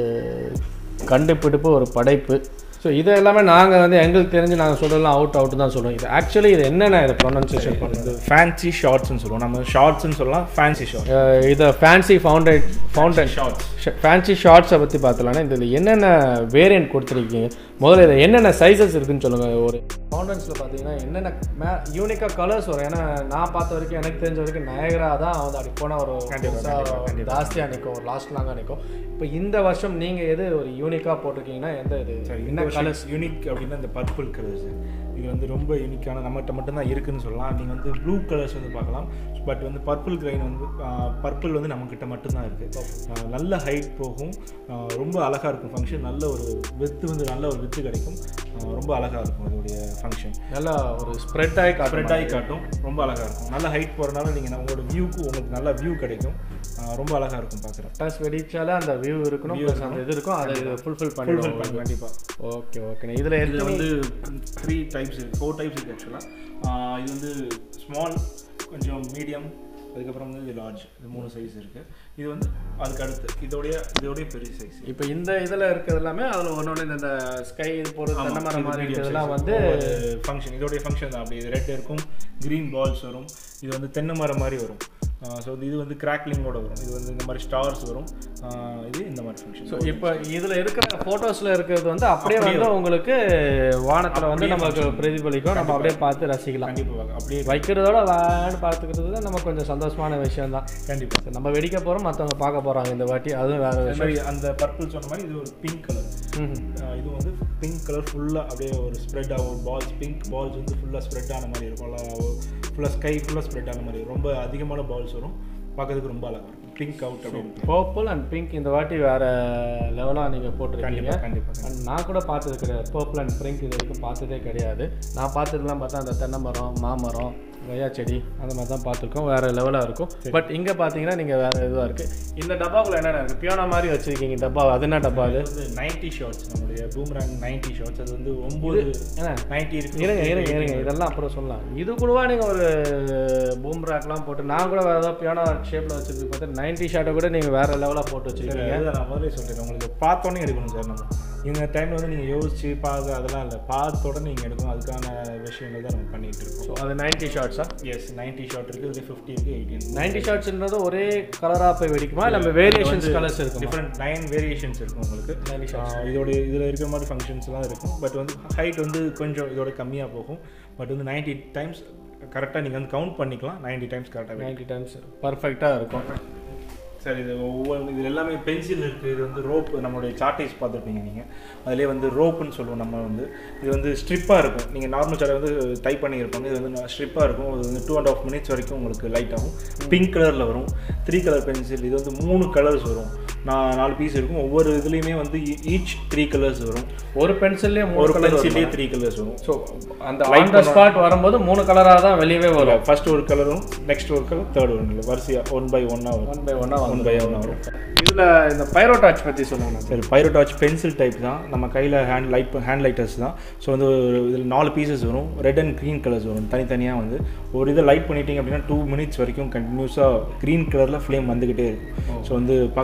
கண்டுபிடிப்பு ஒரு படைப்பு ஸோ இது எல்லாமே நாங்கள் வந்து எங்களுக்கு தெரிஞ்சு நாங்கள் சொல்கிறதெல்லாம் அவுட் அவுட் தான் சொல்லுவோம் இது ஆக்சுவலி இது என்னென்ன இதை ப்ரொனன்சியேஷன் பண்ணுறது ஃபேன்சி ஷார்ட்ஸ்னு சொல்லுவோம் நம்ம ஷார்ட்ஸ்னு சொல்லலாம் ஃபேன்சி ஷார்ட் இதை fancy fountain fountain shots fancy ஷார்ட்ஸை பற்றி பார்த்தலாம்னா இதில் என்னென்ன வேரியன்ட் கொடுத்துருக்கீங்க முதல்ல இதில் என்னென்ன சைஸஸ் இருக்குன்னு சொல்லுங்கள் ஒரு ஃபவுண்டன்ஸில் பார்த்தீங்கன்னா என்னென்ன மே யூனிக்காக கலர்ஸ் வரும் ஏன்னா நான் பார்த்த வரைக்கும் எனக்கு தெரிஞ்ச வரைக்கும் நயகரா தான் வந்து அப்படி போனால் ஒரு கண்டிப்பா, பெருசா ஜாஸ்தியாக நிற்கும் ஒரு லாஸ்ட் லாங்காக நிற்கும் இப்போ இந்த வருஷம் நீங்கள் எது ஒரு யூனிக்காக போட்டிருக்கீங்கன்னா எந்த இது சரி என்ன இந்த கலர்ஸ் யூனிக் அப்படின்னா இந்த பர்பிள் கலர்ஸ் இது வந்து ரொம்ப யூனிக்கான நம்மகிட்ட மட்டும்தான் இருக்குன்னு சொல்லலாம் நீங்கள் வந்து ப்ளூ கலர்ஸ் வந்து பார்க்கலாம் பட் வந்து பர்பிள் கிரைன் வந்து பர்பிள் வந்து நம்மக்கிட்ட மட்டும்தான் இருக்குது நல்ல ஹைட் போகும் ஆஹ் ரொம்ப அழகாக இருக்கும் ஃபங்க்ஷன் நல்ல ஒரு வித்து வந்து நல்ல ஒரு வித்து கிடைக்கும் ஆஹ் ரொம்ப அழகாக இருக்கும் இதோடைய ஃபங்க்ஷன் நல்லா ஒரு ஸ்ப்ரெட் ஆகி ஸ்ப்ரெட் ஆகி காட்டும் ரொம்ப அழகாக இருக்கும் நல்ல ஹைட் போகிறனால நீங்கள் உங்களோட வியூக்கு உங்களுக்கு நல்ல வியூ கிடைக்கும் ஆஹ் ரொம்ப அழகாக இருக்கும் பார்க்குறேன் பட்டாஸ் வெடிச்சாலே அந்த வியூ இருக்கணும் ப்ளஸ் அந்த இது இருக்கும் அதை இது ஃபுல்ஃபில் ஃபுல்ஃபில் பண்ணிடுவோம் பண்ணி கண்டிப்பாக ஓகே ஓகேண்ணே இதில் இதில் எது வந்து த்ரீ டைப்ஸ் இருக்குது ஃபோர் டைப்ஸ் இருக்குது ஆக்சுவலாக இது வந்து ஸ்மால் கொஞ்சம் மீடியம் அதுக்கப்புறம் வந்து இது லார்ஜ் இது மூணு சைஸ் இருக்குது இது வந்து அதுக்கு அடுத்து இதோடைய இதோடைய பெரிய சைஸ் இப்போ இந்த இதில் இருக்கிறது எல்லாமே அதில் ஒன்று ஒன்று இந்த ஸ்கை இது போடுற தென்னை மரம் மாதிரி இருக்கிறதெல்லாம் வந்து ஃபங்க்ஷன் இதோடைய ஃபங்க்ஷன் தான் அப்படி இது ரெட் இருக்கும் க்ரீன் பால்ஸ் வரும் இது வந்து தென்னை மரம் மாதிரி வரும் ஸோ இது வந்து கிராக்லிங்கோட வரும் இது வந்து இந்த மாதிரி ஸ்டார்ஸ் வரும் ஆஹ் இது இந்த மாதிரி ஃபங்க்ஷன் ஸோ இப்போ இதில் இருக்கிற ஃபோட்டோஸில் இருக்கிறது வந்து அப்படியே வந்து உங்களுக்கு வானத்தில் வந்து நமக்கு பிரதிபலிக்கும் நம்ம அப்படியே பார்த்து ரசிக்கலாம் கண்டிப்பாக அப்படியே வைக்கிறதோட வேன்னு பார்த்துக்கிறது தான் நமக்கு கொஞ்சம் சந்தோஷமான விஷயம் தான் கண்டிப்பாக நம்ம வெடிக்க போகிறோம் மற்றவங்க பார்க்க போகிறாங்க இந்த வாட்டி அதுவும் வேறு அதே விஷயம் மாதிரி அந்த பர்பிள் சொன்ன மாதிரி இது ஒரு பிங்க் கலர் ம்ஹும். இது வந்து பிங்க் கலர் ஃபுல்லாக அப்படியே ஒரு ஸ்ப்ரெட் ஆகும் பால்ஸ் பிங்க் பால்ஸ் வந்து ஃபுல்லாக ஸ்ப்ரெட் ஆன மாதிரி இருக்கும் ஃபுல்லாக ஸ்கை ஃபுல்லாக ஸ்ப்ரெட் ஆன மாதிரி ரொம்ப அதிகமான பால்ஸ் வரும் பார்க்கறதுக்கு ரொம்ப அழகாக இருக்கும் பிங்க் அவுட் அப்படின்னு பர்பிள் அண்ட் பிங்க் இந்த வாட்டி வேறு லெவலாக நீங்கள் போட்டிருக்கீங்க கண்டிப்பாக கண்டிப்பாக And நான் கூட பார்த்தது கிடையாது பர்பிள் அண்ட் பிங்க் இது வரைக்கும் பார்த்ததே கிடையாது நான் பார்த்ததுலாம் பார்த்தா அந்த தென்னை மரம் மாமரம் கொய்யா செடி அந்த மாதிரி தான் பார்த்துருக்கோம் வேறு லெவலாக இருக்கும் பட் இங்கே பார்த்தீங்கன்னா நீங்கள் வேறு இதுவாக இருக்குது இந்த டப்பாக்குள்ள என்னென்ன இருக்குது பியோனா மாதிரி வச்சுருக்கீங்க டப்பா அது என்ன டப்பா அது இது வந்து நைன்டி ஷார்ட்ஸ் நம்மளுடைய பூம்ராங் நைன்டி ஷார்ட்ஸ் அது வந்து ஒம்பது என்ன நைன்டி இருக்கு இருங்க இருங்க இருங்க இதெல்லாம் அப்புறம் சொல்லலாம் இது கூடவா நீங்கள் ஒரு பூம் ரேக்லாம் போட்டு நான் கூட வேறு ஏதாவது பியானோ ஷேப்பில் வச்சுருக்கு பார்த்து நைன்டி ஷார்ட்டை கூட நீங்கள் வேறு லெவலாக போட்டு வச்சுருக்கீங்க அதுதான் நான் முதல்ல சொல்லிடுறேன் உங்களுக்கு பார்த்தோன்னே எடுக்கணும் சார் நம்ம இந்த டைமில் வந்து நீங்கள் யோசிச்சு பார்க்க அதெல்லாம் இல்லை பார்த்த உடனே நீங்கள் எடுக்கணும் அதுக்கான விஷயங்கள் தான் நம்ம பண்ணிகிட்டு இருக்கோம் ஸோ அது நைன்டி ஷார்ட்ஸா எஸ் நைன்டி ஷார்ட் இருக்குது இது ஃபிஃப்டி இருக்குது எயிட்டீன் நைன்டி ஷார்ட்ஸ்ன்றது ஒரே கலராக போய் வெடிக்குமா இல்லை நம்ம வேரியேஷன்ஸ் கலர்ஸ் இருக்குமா டிஃப்ரெண்ட் நைன் வேரியேஷன்ஸ் இருக்கும் உங்களுக்கு 90 ஆஹ் இதோட இதில் இருக்கிற மாதிரி ஃபங்க்ஷன்ஸ்லாம் இருக்கும் பட் வந்து ஹைட் வந்து கொஞ்சம் இதோட கம்மியாக போகும் பட் வந்து நைன்டி டைம்ஸ் கரெக்டாக நீங்கள் வந்து கவுண்ட் பண்ணிக்கலாம் நைன்டி டைம்ஸ் கரெக்டாக நைன்டி டைம்ஸ் பர்ஃபெக்டாக இருக்கும் சார் இது ஒவ்வொரு இது எல்லாமே பென்சில் இருக்குது இது வந்து ரோப் நம்மளுடைய சார்ட்டேஜ் பார்த்துருப்பீங்க நீங்கள் அதிலே வந்து ரோப்புன்னு சொல்லுவோம் நம்ம வந்து இது வந்து ஸ்ட்ரிப்பாக இருக்கும் நீங்கள் நார்மல் சார்ட்டை வந்து டைப் பண்ணியிருப்பாங்க இது வந்து ஸ்ட்ரிப்பாக இருக்கும் இது வந்து டூ அண்ட் ஆஃப் மினிட்ஸ் வரைக்கும் உங்களுக்கு லைட் ஆகும் பிங்க் கலரில் வரும் த்ரீ கலர் பென்சில் இது வந்து மூணு கலர்ஸ் வரும் நான் நாலு பீஸ் இருக்கும் ஒவ்வொரு இதுலேயுமே வந்து ஈச் த்ரீ கலர்ஸ் வரும் ஒரு பென்சில்லே மூணு ஒரு கலர் பென்சில்லே த்ரீ கலர்ஸ் வரும் ஸோ அந்த ஆன் த ஸ்பாட் வரும்போது மூணு கலராக தான் வெளியவே வரும் ஃபர்ஸ்ட் ஒரு கலரும் நெக்ஸ்ட் ஒரு கலர் தேர்ட் ஒன் இல்லை வரிசையாக ஒன் பை ஒன்னாக வரும் ஒன் பை ஒன்னாக ஒன் பை ஒன்னாக வரும் இதில் இந்த பைரோ டாச் பற்றி சொல்லுங்க சரி பைரோடாச் பென்சில் டைப் தான் நம்ம கையில் ஹேண்ட் லைட் ஹேண்ட் லைட்டர்ஸ் தான் ஸோ வந்து இதில் நாலு பீசஸ் வரும் ரெட் அண்ட் க்ரீன் கலர்ஸ் வரும் தனித்தனியாக வந்து ஒரு இதை லைட் பண்ணிட்டீங்க அப்படின்னா டூ மினிட்ஸ் வரைக்கும் கண்டினியூஸாக க்ரீன் கலரில் ஃப்ளேம் வந்துக்கிட்டே இருக்கும் ஸோ வந்து பார்க்கறதுக்கு ரொம்ப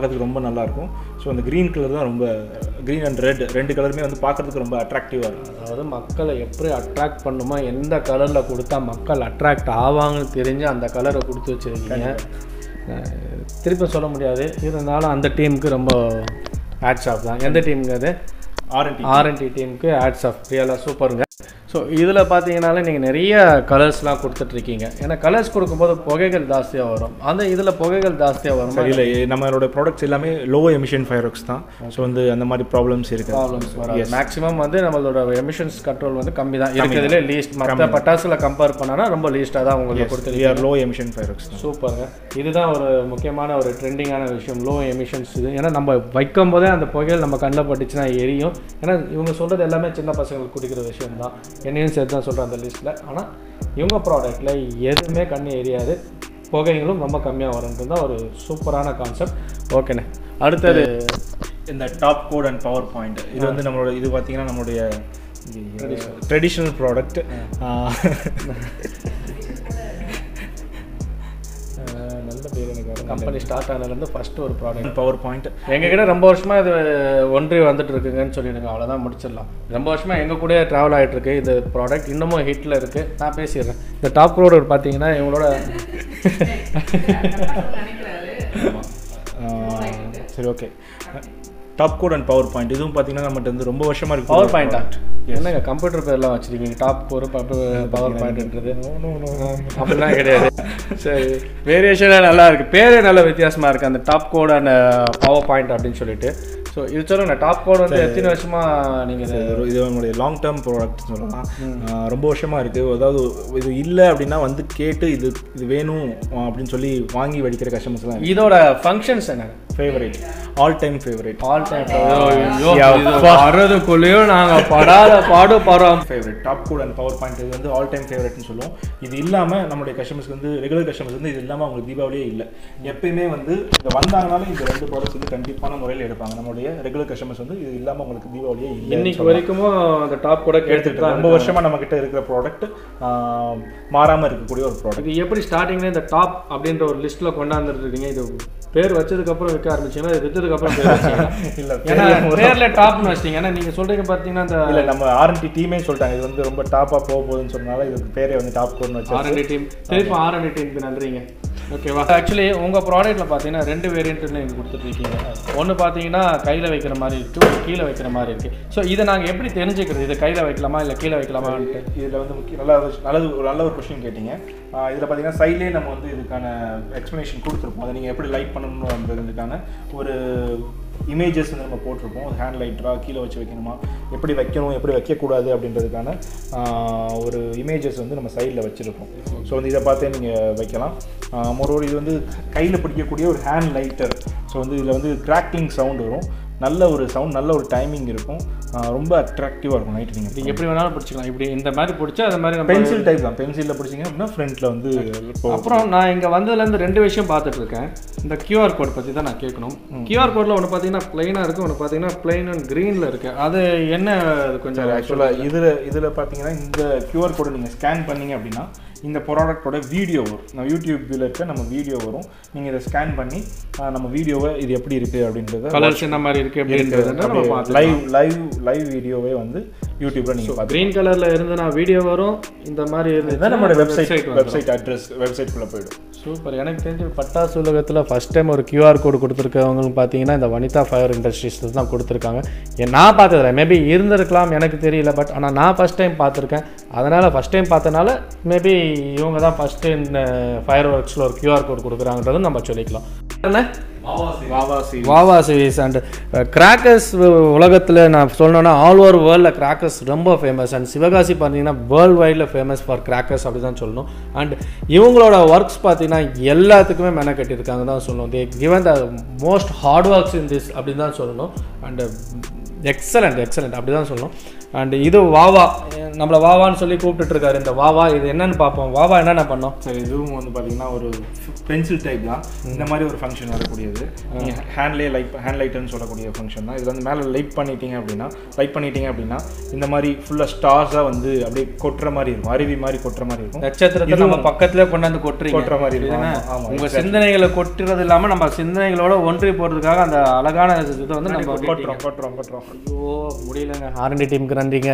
நல்லாயிருக்கும் ஸோ அந்த க்ரீன் கலர் தான் ரொம்ப க்ரீன் அண்ட் ரெட் ரெண்டு கலருமே வந்து பார்க்குறதுக்கு ரொம்ப அட்ராக்டிவாக இருக்கும் அதாவது மக்களை எப்படி அட்ராக்ட் பண்ணுமோ எந்த கலரில் கொடுத்தா மக்கள் அட்ராக்ட் ஆவாங்கன்னு தெரிஞ்சு அந்த கலரை கொடுத்து வச்சுருக்கீங்க அஹ், திருப்பி சொல்ல முடியாது இருந்தாலும் அந்த டீமுக்கு ரொம்ப ஆட்ஸ் ஆஃப் தான் எந்த டீமுக்கு அது ஆர்என்டி ஆர்என்டி டீமுக்கு ஆட்ஸ் ஆஃப் ரியலாக சூப்பருங்க ஸோ இதில் பார்த்தீங்கனாலே நீங்கள் நிறைய கலர்ஸ்லாம் கொடுத்துட்ருக்கீங்க ஏன்னா கலர்ஸ் கொடுக்கும்போது புகைகள் ஜாஸ்தியாக வரும் அந்த இதில் புகைகள் ஜாஸ்தியாக வரும் சரி இல்லை நம்மளோட ப்ராடக்ட்ஸ் எல்லாமே லோ எமிஷன் ஃபயர்ஒர்க்ஸ் தான் ஸோ வந்து அந்த மாதிரி ப்ராப்ளம்ஸ் இருக்குது ப்ராப்ளம்ஸ் வராது மேக்ஸிமம் வந்து நம்மளோட எமிஷன்ஸ் கண்ட்ரோல் வந்து கம்மி தான் இருக்கிறதுலே லீஸ்ட் மற்ற பட்டாசுல கம்பேர் பண்ணனா ரொம்ப லீஸ்ட்டாக தான் உங்களுக்கு கொடுத்துருக்கு ஆர் லோ எமிஷன் ஃபயர்ஒர்க்ஸ் தான் சூப்பருங்க இதுதான் ஒரு முக்கியமான ஒரு ட்ரெண்டிங்கான விஷயம் லோ எமிஷன்ஸ் இது ஏன்னா நம்ம வைக்கும் போதே அந்த புகைகள் நம்ம கண்ணில் பட்டுச்சுன்னா எரியும் ஏன்னா இவங்க சொல்கிறது எல்லாமே சின்ன பசங்களுக்கு குடிக்கிற விஷயம் தான் என்னையும் சேர்த்து தான் சொல்கிறேன் அந்த லிஸ்ட்டில் ஆனால் இவங்க ப்ராடக்ட்டில் எதுவுமே கண்ணு எரியாது புகைகளும் ரொம்ப கம்மியாக வரும்ன்றது தான் ஒரு சூப்பரான கான்செப்ட் ஓகேண்ணே அடுத்தது இந்த top code and power point இது வந்து நம்மளோட இது பார்த்தீங்கன்னா நம்மளுடைய ட்ரெடிஷ்னல் ப்ராடக்ட் அஹ், நல்ல பேர் எனக்கு கம்பெனி ஸ்டார்ட் ஆனதுலேருந்து ஃபஸ்ட்டு ஒரு ப்ராடக்ட் பவர் பாயிண்ட் எங்ககிட்ட ரொம்ப வருஷமாக இது ஒன்றி வந்துட்டு இருக்குங்கன்னு சொல்லிடுங்க அவ்வளோதான் முடிச்சிடலாம் ரொம்ப வருஷமாக எங்கள் கூட ட்ராவல் ஆகிட்டு இருக்கு இந்த ப்ராடக்ட் இன்னமும் ஹிட்டில் இருக்குது நான் பேசிடுறேன் இந்த டாப் ரோடு பார்த்தீங்கன்னா இவங்களோட சரி okay top code and power point இதுவும் பார்த்தீங்கன்னா நம்மகிட்ட வந்து ரொம்ப வருஷமா இருக்கு பவர் பாயிண்டா என்னங்க கம்ப்யூட்டர் பேர்லாம் வச்சுருக்கீங்க டாப் கோர் பவர் பாயிண்ட்ன்றது அப்படிலாம் கிடையாது சரி வேரியேஷனாக நல்லா இருக்குது பேரே நல்ல வித்தியாசமாக இருக்குது அந்த top code and power point அப்படின்னு சொல்லிட்டு ஸோ இது சொல்லுங்க டாப் கோட் வந்து எத்தனை வருஷமாக நீங்கள் இது இது இது நம்மளுடைய லாங் டேர்ம் ப்ராடக்ட் சொல்லலாம் ஆஹ் ரொம்ப வருஷமா இருக்கு அதாவது இது இல்லை அப்படின்னா வந்து கேட்டு இது இது வேணும் அப்படின்னு சொல்லி வாங்கி வெடிக்கிற கஸ்டமர்ஸ்லாம் இதோட ஃபங்க்ஷன்ஸ் என்ன favourite all time favourite all time வர்றதுக்குள்ளேயும் நாங்கள் படாத பாடு படுறோம் favourite top code and power point இது வந்து ஆல் டைம் ஃபேவரட்னு சொல்லுவோம் இது இல்லாமல் நம்மளுடைய கஸ்டமர்ஸ்க்கு வந்து ரெகுலர் கஸ்டமர்ஸ் வந்து இது இல்லாமல் அவங்களுக்கு தீபாவளியே இல்லை எப்பயுமே வந்து இந்த வந்தாங்கனாலும் இந்த ரெண்டு ப்ராடக்ட்ஸ் வந்து கண்டிப்பான முறையில் எடுப்பாங்க நம்மளுடைய ரெகுலர் கஸ்டமர்ஸ் வந்து இது இல்லாமல் அவங்களுக்கு தீபாவளியே இல்லை இன்னைக்கு வரைக்கும் அந்த டாப் கூட எடுத்துட்டு கேட்டுட்டு ரொம்ப வருஷமா நம்ம கிட்ட இருக்கிற ப்ராடக்ட் மாறாம இருக்கக்கூடிய ஒரு ப்ராடக்ட் இது எப்படி ஸ்டார்டிங்ல இந்த டாப் அப்படின்ற ஒரு லிஸ்ட்ல கொண்டாந்துட்டு இருக்கீங்க இது பேர் வச்சதுக்கு அப்புறம் விற்க ஆரம்பிச்சீங்கன்னா இது வித்ததுக்கு அப்புறம் பேர் வச்சீங்க இல்ல ஏன்னா பேர்ல டாப்னு வச்சிட்டீங்க ஏன்னா நீங்க சொல்றீங்க பாத்தீங்கன்னா இந்த இல்ல நம்ம ஆர்என்டி டீமே சொல்லிட்டாங்க இது வந்து ரொம்ப டாப்பா போக போகுதுன்னு சொன்னனால இதுக்கு பேரே வந்து டாப் கோட்னு வச்சு ஆர்என்டி டீம் திருப்பி ஆர்என்டி டீமுக்கு நன்றிங்க ஓகேவா ஆக்சுவலி உங்கள் ப்ராடக்ட்டில் பார்த்தீங்கன்னா ரெண்டு வேரியண்ட்டில் நீங்கள் கொடுத்துட்ருக்கீங்க ஒன்று பார்த்தீங்கன்னா கையில் வைக்கிற மாதிரி இருக்குது ஒரு கீழே வைக்கிற மாதிரி இருக்குது ஸோ இதை நாங்கள் எப்படி தெரிஞ்சுக்கிறது இது கையில் வைக்கலாமா இல்லை கீழே வைக்கலாமான்ட்டு இதில் வந்து முக்கிய நல்ல ஒரு- நல்லது ஒரு நல்ல ஒரு கொஸ்டின் கேட்டீங்க இதில் பார்த்தீங்கன்னா சைட்லேயே நம்ம வந்து இதுக்கான எக்ஸ்ப்ளனேஷன் கொடுத்துருப்போம் அதை நீங்கள் எப்படி லைட் பண்ணணுன்றதுக்கான ஒரு இமேஜஸ் வந்து நம்ம போட்டிருப்போம் ஹேண்ட் லைட்டரா கீழே வச்சு வைக்கணுமா எப்படி வைக்கணும் எப்படி வைக்கக்கூடாது அப்படின்றதுக்கான ஆஹ், ஒரு இமேஜஸ் வந்து நம்ம சைடில் வச்சுருப்போம் ஸோ வந்து இதை பார்த்தே நீங்கள் வைக்கலாம் மொரோடு இது வந்து கையில் பிடிக்கக்கூடிய ஒரு ஹேண்ட் லைட்டர் ஸோ வந்து இதில் வந்து கிராக்லிங் சவுண்ட் வரும் நல்ல ஒரு சவுண்ட் நல்ல ஒரு டைமிங் இருக்கும் ஆஹ், ரொம்ப அட்ராக்டிவாக இருக்கும் நைட் நீங்கள் இது எப்படி வேணாலும் பிடிச்சிக்கலாம் இப்படி இந்த மாதிரி பிடிச்சா அந்த மாதிரி நம்ம பென்சில் டைப் தான் பென்சிலில் பிடிச்சிங்க அப்படின்னா ஃப்ரண்ட்டில் வந்து இப்போ அப்புறம் நான் இங்கே வந்ததுலேருந்து ரெண்டு விஷயம் பார்த்துட்டு இருக்கேன் இந்த கியூஆர் கோட் பற்றி தான் நான் கேட்கணும் கியூஆர் கோடில் ஒன்று பார்த்தீங்கன்னா ப்ளைனாக இருக்குது ஒன்று பார்த்தீங்கன்னா ப்ளைன் அண்ட் க்ரீனில் இருக்குது அது என்ன அது கொஞ்சம் ஆக்சுவலாக இதில் இதில் பார்த்தீங்கன்னா இந்த கியூஆர் கோடை நீங்கள் ஸ்கேன் பண்ணீங்க அப்படின்னா இந்த ப்ராடக்ட்டோட வீடியோ வரும் நம்ம யூடியூப்பில் இருக்க நம்ம வீடியோ வரும் நீங்கள் இதை ஸ்கேன் பண்ணி ஆஹ், நம்ம வீடியோவை இது எப்படி இருக்குது அப்படின்றத கலர்ஸ் என்ன மாதிரி இருக்குது அப்படின்றத நம்ம பார்த்து லைவ் லைவ் லைவ் வீடியோவே வந்து யூடியூப்பில் நீங்கள் பார்த்து க்ரீன் கலரில் இருந்ததுன்னா வீடியோ வரும் இந்த மாதிரி இதுதான் நம்மளோட வெப்சைட் வெப்சைட் வெப்சைட் அட்ரஸ் வெப்சைட்குள்ளே போயிடும் சூப்பர் எனக்கு தெரிஞ்சு பட்டாசு உலகத்தில் ஃபஸ்ட் டைம் ஒரு கியூஆர் கோடு கொடுத்துருக்கவங்களுக்கு பார்த்தீங்கன்னா இந்த வனிதா ஃபயர் இண்டஸ்ட்ரீஸ் தான் கொடுத்துருக்காங்க ஏன் நான் பார்த்ததில்ல மேபி இருந்திருக்கலாம் எனக்கு தெரியல பட் ஆனால் நான் ஃபஸ்ட் டைம் பார்த்துருக்கேன் அதனால் ஃபஸ்ட் டைம் பார்த்தனால மேபி இவங்க தான் ஃபஸ்ட்டு இந்த ஃபயர் ஒர்க்ஸில் ஒரு கியூஆர் கோட் கொடுக்குறாங்கன்றதும் நம்ம சொல்லிக்கலாம் என்ன வாவாசி வாவா சீரிஸ் அண்ட் கிராக்கர்ஸ் உலகத்தில் நான் சொல்லணும்னா ஆல் ஓவர் வேர்ல்டில் கிராக்கர்ஸ் ரொம்ப ஃபேமஸ் அண்ட் சிவகாசி பார்த்தீங்கன்னா வேர்ல்டு வைடில் ஃபேமஸ் ஃபார் கிராக்கர்ஸ் அப்படி தான் சொல்லணும் அண்ட் இவங்களோட ஒர்க்ஸ் பார்த்தீங்கன்னா எல்லாத்துக்குமே மென கட்டியிருக்காங்க தான் சொல்லணும் they given the most hard works in this அப்படின்னு தான் சொல்லணும் அண்ட் எக்ஸலண்ட் எக்ஸலண்ட் அப்படி தான் சொல்லணும் அண்ட் இது வாவா நம்மளை வாவான்னு சொல்லி கூப்பிட்டுட்டு இருக்காரு இந்த வாவா இது என்னன்னு பார்ப்போம் வாவா என்னென்ன பண்ணோம் சரி இதுவும் வந்து பார்த்தீங்கன்னா ஒரு பென்சில் டைப் தான் இந்த மாதிரி ஒரு ஃபங்க்ஷன் வரக்கூடியது நீங்கள் ஹேண்ட்லேயே லைட் ஹேண்ட் லைட்டுன்னு சொல்லக்கூடிய ஃபங்க்ஷன் தான் இது வந்து மேலே லைட் பண்ணிட்டீங்க அப்படின்னா லைட் பண்ணிட்டீங்க அப்படின்னா இந்த மாதிரி ஃபுல்லாக ஸ்டார்ஸாக வந்து அப்படியே கொட்டுற மாதிரி இருக்கும் அருவி மாதிரி கொட்டுற மாதிரி இருக்கும் நட்சத்திரத்தை நம்ம பக்கத்துலேயே கொண்டாந்து கொட்டுறீங்க கொட்டுற மாதிரி இருக்கும் இதுதானே? ஆமா, ஆமா, உங்க சிந்தனைகளை கொட்டுறது இல்லாம நம்ம சிந்தனைகளோட ஒன்றி போறதுக்காக அந்த அழகான இதை வந்து நம்ம கொட்டுறோம் கொட்டுறோம் கொட்டுறோம் ஐயோ முடியலங்க ஆர்என்டி டீமுக்கு நன்றிங்க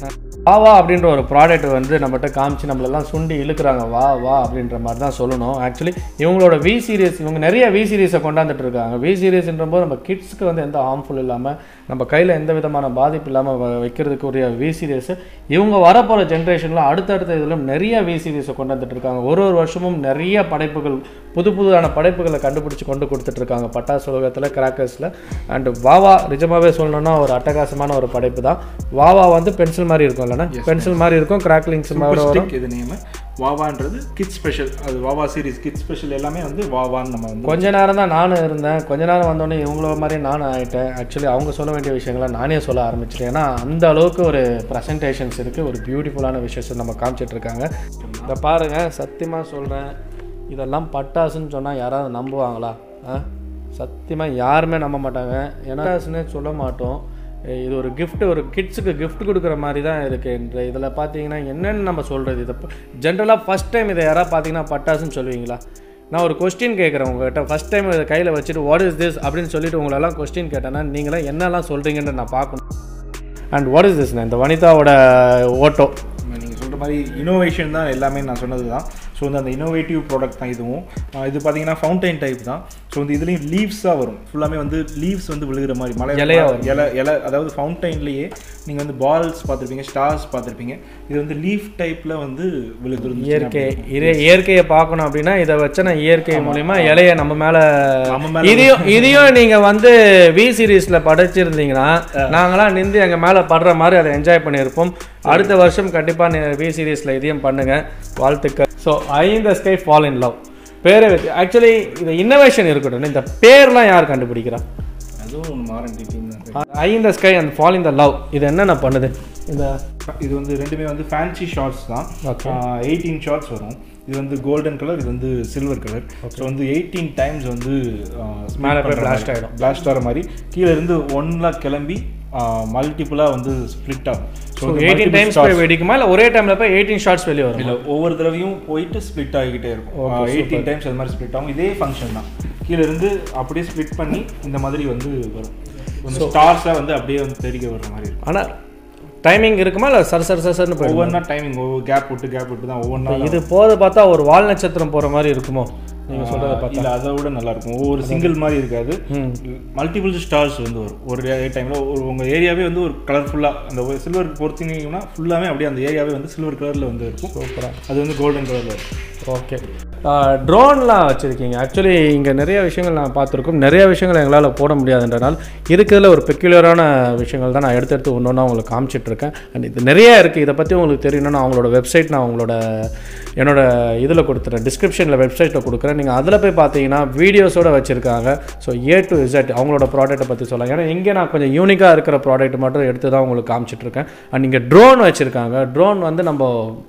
வாவா அப்படின்ற ஒரு ப்ராடக்ட் வந்து நம்மகிட்ட காமிச்சு நம்மளெல்லாம் சுண்டி இழுக்கிறாங்க வா வா அப்படின்ற மாதிரி தான் சொல்லணும் ஆக்சுவலி இவங்களோட வி சீரியஸ் இவங்க நிறைய வி சீரியஸை கொண்டாந்துட்டு இருக்காங்க வி சீரியஸ்ன்ற போது நம்ம கிட்ஸ்க்கு வந்து எந்த ஹார்ம்ஃபுல் இல்லாமல் நம்ம கையில் எந்த விதமான பாதிப்பு இல்லாமல் வைக்கிறதுக்குரிய வி சீரியஸ் இவங்க வரப்போகிற ஜென்ரேஷனில் அடுத்தடுத்த இதிலும் நிறைய வி சீரியஸை கொண்டு வந்துட்டு இருக்காங்க ஒரு ஒரு வருஷமும் நிறைய படைப்புகள் புது புதுதான படைப்புகளை கண்டுபிடிச்சு கொண்டு கொடுத்துட்டு இருக்காங்க பட்டாசு உலகத்தில் கிராக்கர்ஸில் அண்ட் வாவா நிஜமாவே சொல்லணும்னா ஒரு அட்டகாசமான ஒரு படைப்பு தான் வாவா வந்து பென்சில் மாதிரி இருக்கும் இல்லைன்னா பென்சில் மாதிரி இருக்கும் கிராக்லிங்ஸ் மாதிரி வரும் ஸ்டிக் இது நேம் வாவான்றது கிட் ஸ்பெஷல் அது வாவா சீரிஸ் கிட் ஸ்பெஷல் எல்லாமே வந்து வாவான்னு நம்ம வந்து கொஞ்ச நேரம் தான் நானும் இருந்தேன் கொஞ்ச நேரம் வந்தோடனே இவங்கள மாதிரி நானும் ஆகிட்டேன் ஆக்சுவலி அவங்க சொல்ல வேண்டிய விஷயங்களை நானே சொல்ல ஆரம்பிச்சிட்டேன் ஏன்னா அந்த அளவுக்கு ஒரு ப்ரெசன்டேஷன்ஸ் இருக்குது ஒரு பியூட்டிஃபுல்லான விஷயத்தை நம்ம காமிச்சிட்டு இருக்காங்க இதை பாருங்கள் சத்தியமாக சொல்கிறேன் இதெல்லாம் பட்டாசுன்னு சொன்னால் யாராவது நம்புவாங்களா ஆ சத்தியமாக யாருமே நம்ப மாட்டாங்க ஏன்னா பட்டாசுன்னே சொல்ல மாட்டோம் எ- இது ஒரு gift ஒரு கிட்ஸுக்கு gift கொடுக்குற மாதிரி தான் இருக்குது என்று இதில் பார்த்தீங்கன்னா என்னென்னு நம்ம சொல்கிறது இதை ஜென்ரலாக ஃபஸ்ட் டைம் இதை யாராவது பார்த்தீங்கன்னா பட்டாசுன்னு சொல்லுவீங்களா நான் ஒரு கொஸ்டின் கேட்குறேன் உங்ககிட்ட ஃபஸ்ட் டைம் இதை கையில் வச்சுட்டு வாட் இஸ் திஸ் அப்படின்னு சொல்லிட்டு உங்களெல்லாம் கொஸ்டின் கேட்டேன்னா நீங்களாம் என்னெல்லாம் சொல்கிறீங்கன்னு நான் பார்க்கணும் அண்ட் வாட் இஸ் திஸ்ண்ணா இந்த வனிதாவோட ஓட்டோ நீங்கள் சொல்கிற மாதிரி இனோவேஷன் தான் எல்லாமே நான் சொன்னது தான் ஸோ வந்து அந்த இனோவேட்டிவ் ப்ராடக்ட் தான் இதுவும் ஆஹ் இது பார்த்தீங்கன்னா ஃபவுண்டைன் டைப் தான் ஸோ வந்து இதுலேயும் லீவ்ஸாக வரும் ஃபுல்லாமே வந்து லீவ்ஸ் வந்து விழுகிற மாதிரி மலை இலையா வரும். இலை இலை அதாவது ஃபவுண்டைன்லேயே நீங்கள் வந்து பால்ஸ் பார்த்துருப்பீங்க ஸ்டார்ஸ் பார்த்துருப்பீங்க இது வந்து லீஃப் டைப்பில் வந்து விழுகுறது இயற்கை இறை இயற்கையை பார்க்கணும் அப்படின்னா இதை வச்ச நான் இயற்கை மூலிமா இலைய நம்ம மேலே நம்ம மேல இதையும் இதையும் நீங்கள் வந்து வி சீரீஸில் படைச்சிருந்தீங்கன்னா நாங்களாம் நின்று எங்கள் மேலே படுற மாதிரி அதை என்ஜாய் பண்ணியிருப்போம் அடுத்த வருஷம் கண்டிப்பாக வி சீரீஸில் இதையும் பண்ணுங்கள் வாழ்த்துக்கள் ஸோ ஐ இந்த ஸ்கை ஃபால் இன் லவ் பேரை வச்சு ஆக்சுவலி இது இன்னோவேஷன் இருக்கட்டும் இந்த பேர்லாம் யார் கண்டுபிடிக்கிறா அதுவும் மாரண்டி டீம் தான் ஐ இந்த sky and fall in the love இது என்னென்ன பண்ணுது இந்த இது வந்து ரெண்டுமே வந்து ஃபேன்சி ஷார்ட்ஸ் தான் Okay. எயிட்டீன் ஷார்ட்ஸ் வரும் இது வந்து கோல்டன் கலர் இது வந்து சில்வர் கலர் ஸோ வந்து எயிட்டீன் டைம்ஸ் வந்து மேலே போய் blast ஆயிடும். பிளாஸ்ட் ஆகிற மாதிரி கீழே இருந்து ஒன்ல கிளம்பி மல்டிப்புளாக வந்து ஸ்ப்ளிட் ஆகும் ஸோ எயிட்டீன் டைம்ஸ் போய் வெடிக்குமா இல்லை ஒரே டைமில் போய் எயிட்டீன் ஷார்ட்ஸ் வெளியே வரும் இல்லை ஒவ்வொரு தடவையும் போயிட்டு ஸ்ப்ளிட் ஆகிக்கிட்டே இருக்கும் எயிட்டீன் டைம்ஸ் அது மாதிரி ஸ்ப்ளிட் ஆகும் இதே ஃபங்க்ஷன் தான் கீழே இருந்து அப்படியே ஸ்ப்ளிட் பண்ணி இந்த மாதிரி வந்து வரும் கொஞ்சம் ஸ்டார்ஸாக வந்து அப்படியே வந்து தெரிய வர்ற மாதிரி இருக்கும் ஆனால் டைமிங் இருக்குமா இல்லை சர சர சரன்னு போயிடும் ஒவ்வொன்றா டைமிங் ஒவ்வொரு கேப் விட்டு கேப் விட்டு தான் ஒவ்வொன்றா இது போது பார்த்தா ஒரு வால் நட்சத்திரம் போகிற மாதிரி இருக்குமோ நீங்கள் சொல்கிறத பார்த்தா இல்லை அதை விட நல்லா இருக்கும் ஒவ்வொரு சிங்கிள் மாதிரி இருக்காது மல்டிபிள் ஸ்டார்ஸ் வந்து வரும் ஒரு டைமில் ஒரு உங்கள் ஏரியாவே வந்து ஒரு கலர்ஃபுல்லாக அந்த சில்வர் பொறுத்தீங்கன்னா ஃபுல்லாமே அப்படியே அந்த ஏரியாவே வந்து சில்வர் கலரில் வந்து இருக்கும் சூப்பராக அது வந்து கோல்டன் கலரில் இருக்கும் ஓகே ட்ரோன்லாம் வச்சுருக்கீங்க ஆக்சுவலி இங்கே நிறைய விஷயங்கள் நான் பார்த்துருக்கோம் நிறைய விஷயங்கள் எங்களால் போட முடியாதுன்றனால இருக்கிறதுல ஒரு பெக்யூலரான விஷயங்கள் தான் நான் எடுத்து எடுத்து ஒன்று ஒன்றா உங்களுக்கு காமிச்சிட்ருக்கேன் அண்ட் இது நிறைய இருக்குது இதை பற்றி உங்களுக்கு தெரியணும்னா அவங்களோட வெப்சைட் நான் அவங்களோட என்னோட இதில் கொடுத்துறேன் டிஸ்கிரிப்ஷனில் வெப்சைட்டில் கொடுக்குறேன் நீங்கள் அதில் போய் பார்த்தீங்கன்னா வீடியோஸோடு வச்சுருக்காங்க ஸோ ஏ டு இசட் அவங்களோட ப்ராடக்ட்டை பற்றி சொல்லலாம் ஏன்னா இங்கே நான் கொஞ்சம் யூனிக்காக இருக்கிற ப்ராடக்ட் மட்டும் எடுத்து தான் உங்களுக்கு காமிச்சிட்ருக்கேன் அண்ட் இங்கே ட்ரோன் வச்சுருக்காங்க ட்ரோன் வந்து நம்ம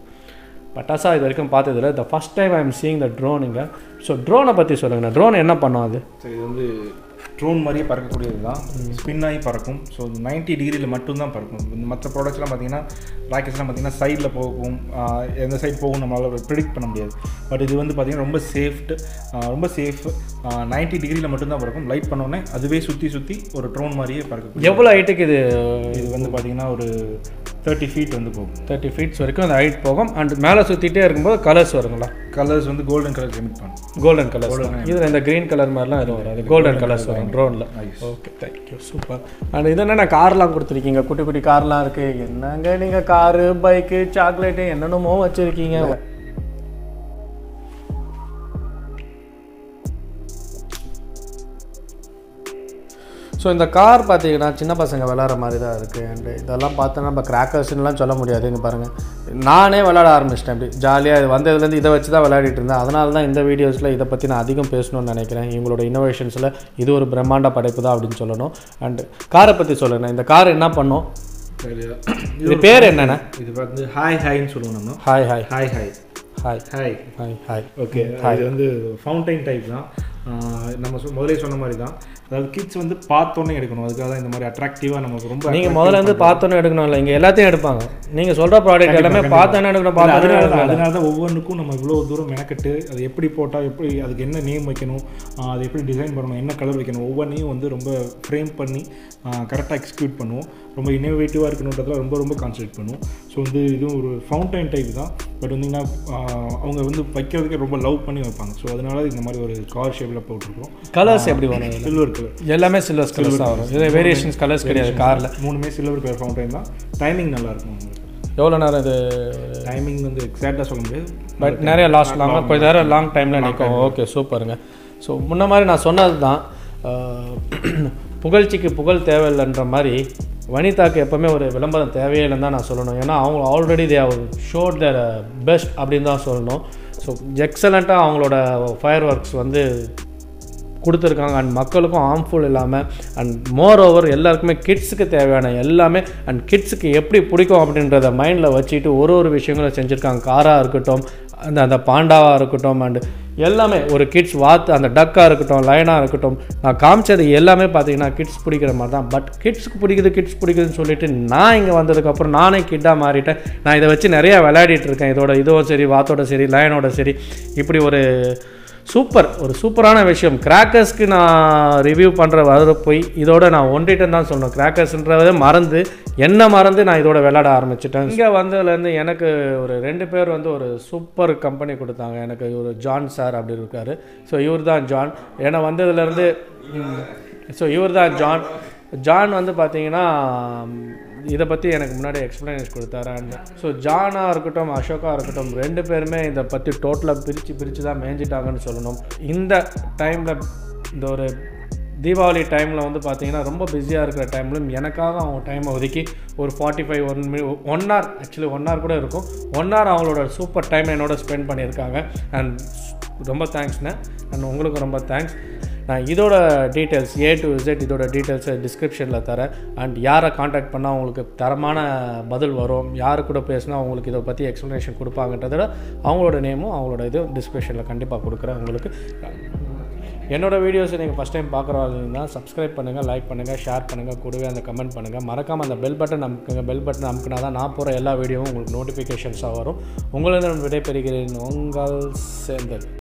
பட்டாசா இது வரைக்கும் பார்த்ததில்ல the first time I am seeing the drone இங்கே ஸோ ட்ரோனை பற்றி சொல்லுங்கண்ணா ட்ரோன் என்ன பண்ணும் அது சரி இது வந்து ட்ரோன் மாதிரியே பறக்கக்கூடியது தான் ஸ்பின் ஆகி பறக்கும் ஸோ நைன்ட்டி டிகிரியில் மட்டும்தான் பறக்கும் இந்த மற்ற ப்ராடக்ட்ஸ்லாம் பார்த்தீங்கன்னா ராக்கெட்ஸ்லாம் பார்த்தீங்கன்னா சைடில் போகும் ஆஹ் எந்த சைடு போகும் நம்மளால் ப்ரிடிக்ட் பண்ண முடியாது பட் இது வந்து பார்த்தீங்கன்னா ரொம்ப சேஃப்ட் ரொம்ப சேஃப் நைன்ட்டி டிகிரியில் மட்டும்தான் பறக்கும் லைட் பண்ணோடனே அதுவே சுற்றி சுற்றி ஒரு ட்ரோன் மாதிரியே பறக்கும் எவ்வளோ ஹைட்டுக்கு இது இது வந்து பார்த்தீங்கன்னா ஒரு தேர்ட்டி ஃபீட் வந்து போகும் தேர்ட்டி ஃபீட்ஸ் வரைக்கும் அந்த ஹைட் போகும் அண்ட் மேலே சுற்றிட்டே இருக்கும்போது கலர்ஸ் வருங்களா கலர்ஸ் வந்து கோல்டன் கலர் எமிட் பண்ணும் கோல்டன் கலர்ஸ் இதில் இந்த க்ரீன் கலர் மாதிரிலாம் எதுவும் வராது கோல்டன் கலர்ஸ் வரும் ட்ரோனில் ஓகே தேங்க்யூ சூப்பர் அண்ட் இது என்னென்ன கார்லாம் கொடுத்துருக்கீங்க குட்டி குட்டி கார்லாம் இருக்குது என்னங்க நீங்கள் காரு பைக்கு சாக்லேட்டு என்னென்னமோ வச்சுருக்கீங்க ஸோ இந்த கார் பார்த்தீங்கன்னா சின்ன பசங்க விளாட்ற மாதிரி தான் இருக்குது அண்ட் இதெல்லாம் பார்த்தா நம்ம கிராக்கர்ஸ்லாம் சொல்ல முடியாது இங்கே பாருங்கள் நானே விளையாட ஆரம்பிச்சிட்டேன் இப்படி ஜாலியாக இது வந்ததுலேருந்து இதை வச்சு தான் விளையாடிட்டு இருந்தேன் அதனால தான் இந்த வீடியோஸில் இதை பற்றி நான் அதிகம் பேசணும்னு நினைக்கிறேன் இவங்களோட இன்னோவேஷன்ஸில் இது ஒரு பிரம்மாண்ட படைப்பு தான் அப்படின்னு சொல்லணும் அண்ட் காரை பற்றி சொல்லுங்கள் இந்த கார் என்ன பண்ணும் இது பேர் என்னென்ன இது வந்து ஹாய் ஹாய்ன்னு சொல்லுவோம் நம்ம hi hi hi hi hi hi hi hi okay இது வந்து ஃபவுண்டைன் டைப் தான் ஆஹ் நம்ம சொ- முதலே சொன்ன மாதிரி தான் அதாவது கிட்ஸ் வந்து பார்த்தோன்னே எடுக்கணும் அதுக்காக தான் இந்த மாதிரி அட்ராக்டிவாக நமக்கு ரொம்ப நீங்கள் முதல்ல இருந்து பார்த்தோன்னே எடுக்கணும் இல்லை இங்கே எல்லாத்தையும் எடுப்பாங்க நீங்கள் சொல்கிற ப்ராடக்ட் எல்லாமே பார்த்தோன்னே எடுக்கணும் இல்ல, பார்த்தோன்னே அதனால எடுக்கணும் தான் அதனால தான் ஒவ்வொன்றுக்கும் நம்ம இவ்வளோ தூரம் மெனக்கட்டு அது எப்படி போட்டால் எப்படி அதுக்கு என்ன நேம் வைக்கணும் ஆஹ் அது எப்படி டிசைன் பண்ணணும் என்ன கலர் வைக்கணும் ஒவ்வொன்றையும் வந்து ரொம்ப ஃப்ரேம் பண்ணி கரெக்டாக எக்ஸிக்யூட் பண்ணுவோம் ரொம்ப இன்னோவேட்டிவாக இருக்கணுன்றதுல ரொம்ப ரொம்ப கான்சன்ட்ரேட் பண்ணுவோம் ஸோ வந்து இதுவும் ஒரு ஃபவுண்டைன் டைப் தான் பட் வந்தீங்கன்னா ஆஹ் அவங்க வந்து வைக்கிறதுக்கே ரொம்ப லவ் பண்ணி வைப்பாங்க ஸோ அதனால இந்த மாதிரி ஒரு கார் ஷேப்பில் போட்டிருக்கோம் கலர்ஸ் எப்படி வரும் சில்வர் கலர் எல்லாமே சில்வர்ஸ் கலர்ஸ் தான் வரும் இது வேரியேஷன்ஸ் கலர்ஸ் கிடையாது காரில் மூணுமே சில்வர் கலர் ஃபவுண்டைன் தான் டைமிங் நல்லா இருக்கும் உங்களுக்கு எவ்வளோ நேரம் இது டைமிங் வந்து எக்ஸாக்டாக சொல்ல முடியாது பட் நிறைய லாஸ்ட் லாங்காக கொஞ்சம் நேரம் லாங் டைமில் நிற்கும் ஓகே சூப்பருங்க ஸோ முன்ன மாதிரி நான் சொன்னது தான் புகழ்ச்சிக்கு புகழ் தேவையில்லைன்ற மாதிரி வனிதாக்கு எப்போவுமே ஒரு விளம்பரம் தேவையே இல்லைன்னு தான் நான் சொல்லணும் ஏன்னா அவங்க ஆல்ரெடி தே ஷோட் தேர் பெஸ்ட் அப்படின்னு தான் சொல்லணும் ஸோ எக்ஸலண்ட்டாக அவங்களோட ஃபயர் ஒர்க்ஸ் வந்து கொடுத்துருக்காங்க அண்ட் மக்களுக்கும் ஹார்ம்ஃபுல் இல்லாமல் அண்ட் மோர் ஓவர் எல்லாருக்குமே கிட்ஸுக்கு தேவையான எல்லாமே அண்ட் கிட்ஸுக்கு எப்படி பிடிக்கும் அப்படின்றத மைண்டில் வச்சுட்டு ஒரு ஒரு விஷயங்களும் செஞ்சுருக்காங்க காராக இருக்கட்டும் அந்த அந்த பாண்டாவாக இருக்கட்டும் அண்ட் எல்லாமே ஒரு கிட்ஸ் வாத்து அந்த டக்காக இருக்கட்டும் லைனாக இருக்கட்டும் நான் காமிச்சது எல்லாமே பார்த்தீங்கன்னா கிட்ஸ் பிடிக்கிற மாதிரி தான் பட் கிட்ஸுக்கு பிடிக்குது கிட்ஸ் பிடிக்குதுன்னு சொல்லிட்டு நான் இங்கே வந்ததுக்கப்புறம் நானே கிட்டாக மாறிட்டேன் நான் இதை வச்சு நிறையா விளையாடிட்டு இருக்கேன் இதோட இதோ சரி வாத்தோட சரி லயனோட சரி இப்படி ஒரு சூப்பர் ஒரு சூப்பரான விஷயம் கிராக்கர்ஸ்க்கு நான் ரிவ்யூ பண்ணுற வர போய் இதோட நான் ஒன்றிட்டன் தான் சொல்லணும் கிராக்கர்ஸ்ன்றதை மறந்து என்ன மறந்து நான் இதோட விளையாட ஆரம்பிச்சிட்டேன் இங்கே வந்ததுலேருந்து எனக்கு ஒரு ரெண்டு பேர் வந்து ஒரு சூப்பர் கம்பெனி கொடுத்தாங்க எனக்கு ஒரு ஜான் சார் அப்படி இருக்காரு ஸோ இவர் தான் ஜான் ஏன்னா வந்ததுலேருந்து ஸோ இவர் தான் ஜான் ஜான் வந்து பார்த்தீங்கன்னா இதை பற்றி எனக்கு முன்னாடி எக்ஸ்பிளனேஷன் கொடுத்தாரு அண்ட் ஸோ ஜானாக இருக்கட்டும் அசோகா இருக்கட்டும் ரெண்டு பேருமே இதை பற்றி டோட்டலாக பிரித்து பிரித்து தான் மேய்ஞ்சிட்டாங்கன்னு சொல்லணும் இந்த டைமில் இந்த ஒரு தீபாவளி டைமில் வந்து பார்த்தீங்கன்னா ரொம்ப பிஸியாக இருக்கிற டைம்லையும் எனக்காக அவங்க டைமை ஒதுக்கி ஒரு forty five one mini one hour actually one hour கூட இருக்கும் ஒன் ஹவர் அவங்களோட சூப்பர் டைம் என்னோட ஸ்பெண்ட் பண்ணியிருக்காங்க அண்ட் ரொம்ப தேங்க்ஸ்ண்ணே அண்ட் உங்களுக்கு ரொம்ப தேங்க்ஸ் நான் இதோட டீட்டெயில்ஸ் ஏ டு Z இதோட டீட்டெயில்ஸை டிஸ்கிரிப்ஷனில் தரேன் அண்ட் யாரை காண்டாக்ட் பண்ணால் உங்களுக்கு தரமான பதில் வரும் யாரு கூட பேசினா உங்களுக்கு இதை பற்றி எக்ஸ்ப்ளனேஷன் கொடுப்பாங்கன்றத அவங்களோட நேமும் அவங்களோட இதுவும் டிஸ்கிரிப்ஷனில் கண்டிப்பாக கொடுக்குறேன் உங்களுக்கு என்னோட வீடியோஸை நீங்கள் ஃபஸ்ட் டைம் பார்க்குறவங்க சப்ஸ்கிரைப் பண்ணுங்கள் லைக் பண்ணுங்கள் ஷேர் பண்ணுங்கள் கூடவே அந்த கமெண்ட் பண்ணுங்கள் மறக்காமல் அந்த பெல் பட்டன் நமக்குங்க பெல் பட்டன் நமக்குனா தான் நான் போகிற எல்லா வீடியோவும் உங்களுக்கு நோட்டிஃபிகேஷன்ஸாக வரும் உங்களிடம் விடைபெறுகிறேன் உங்கள் சேர்ந்தல்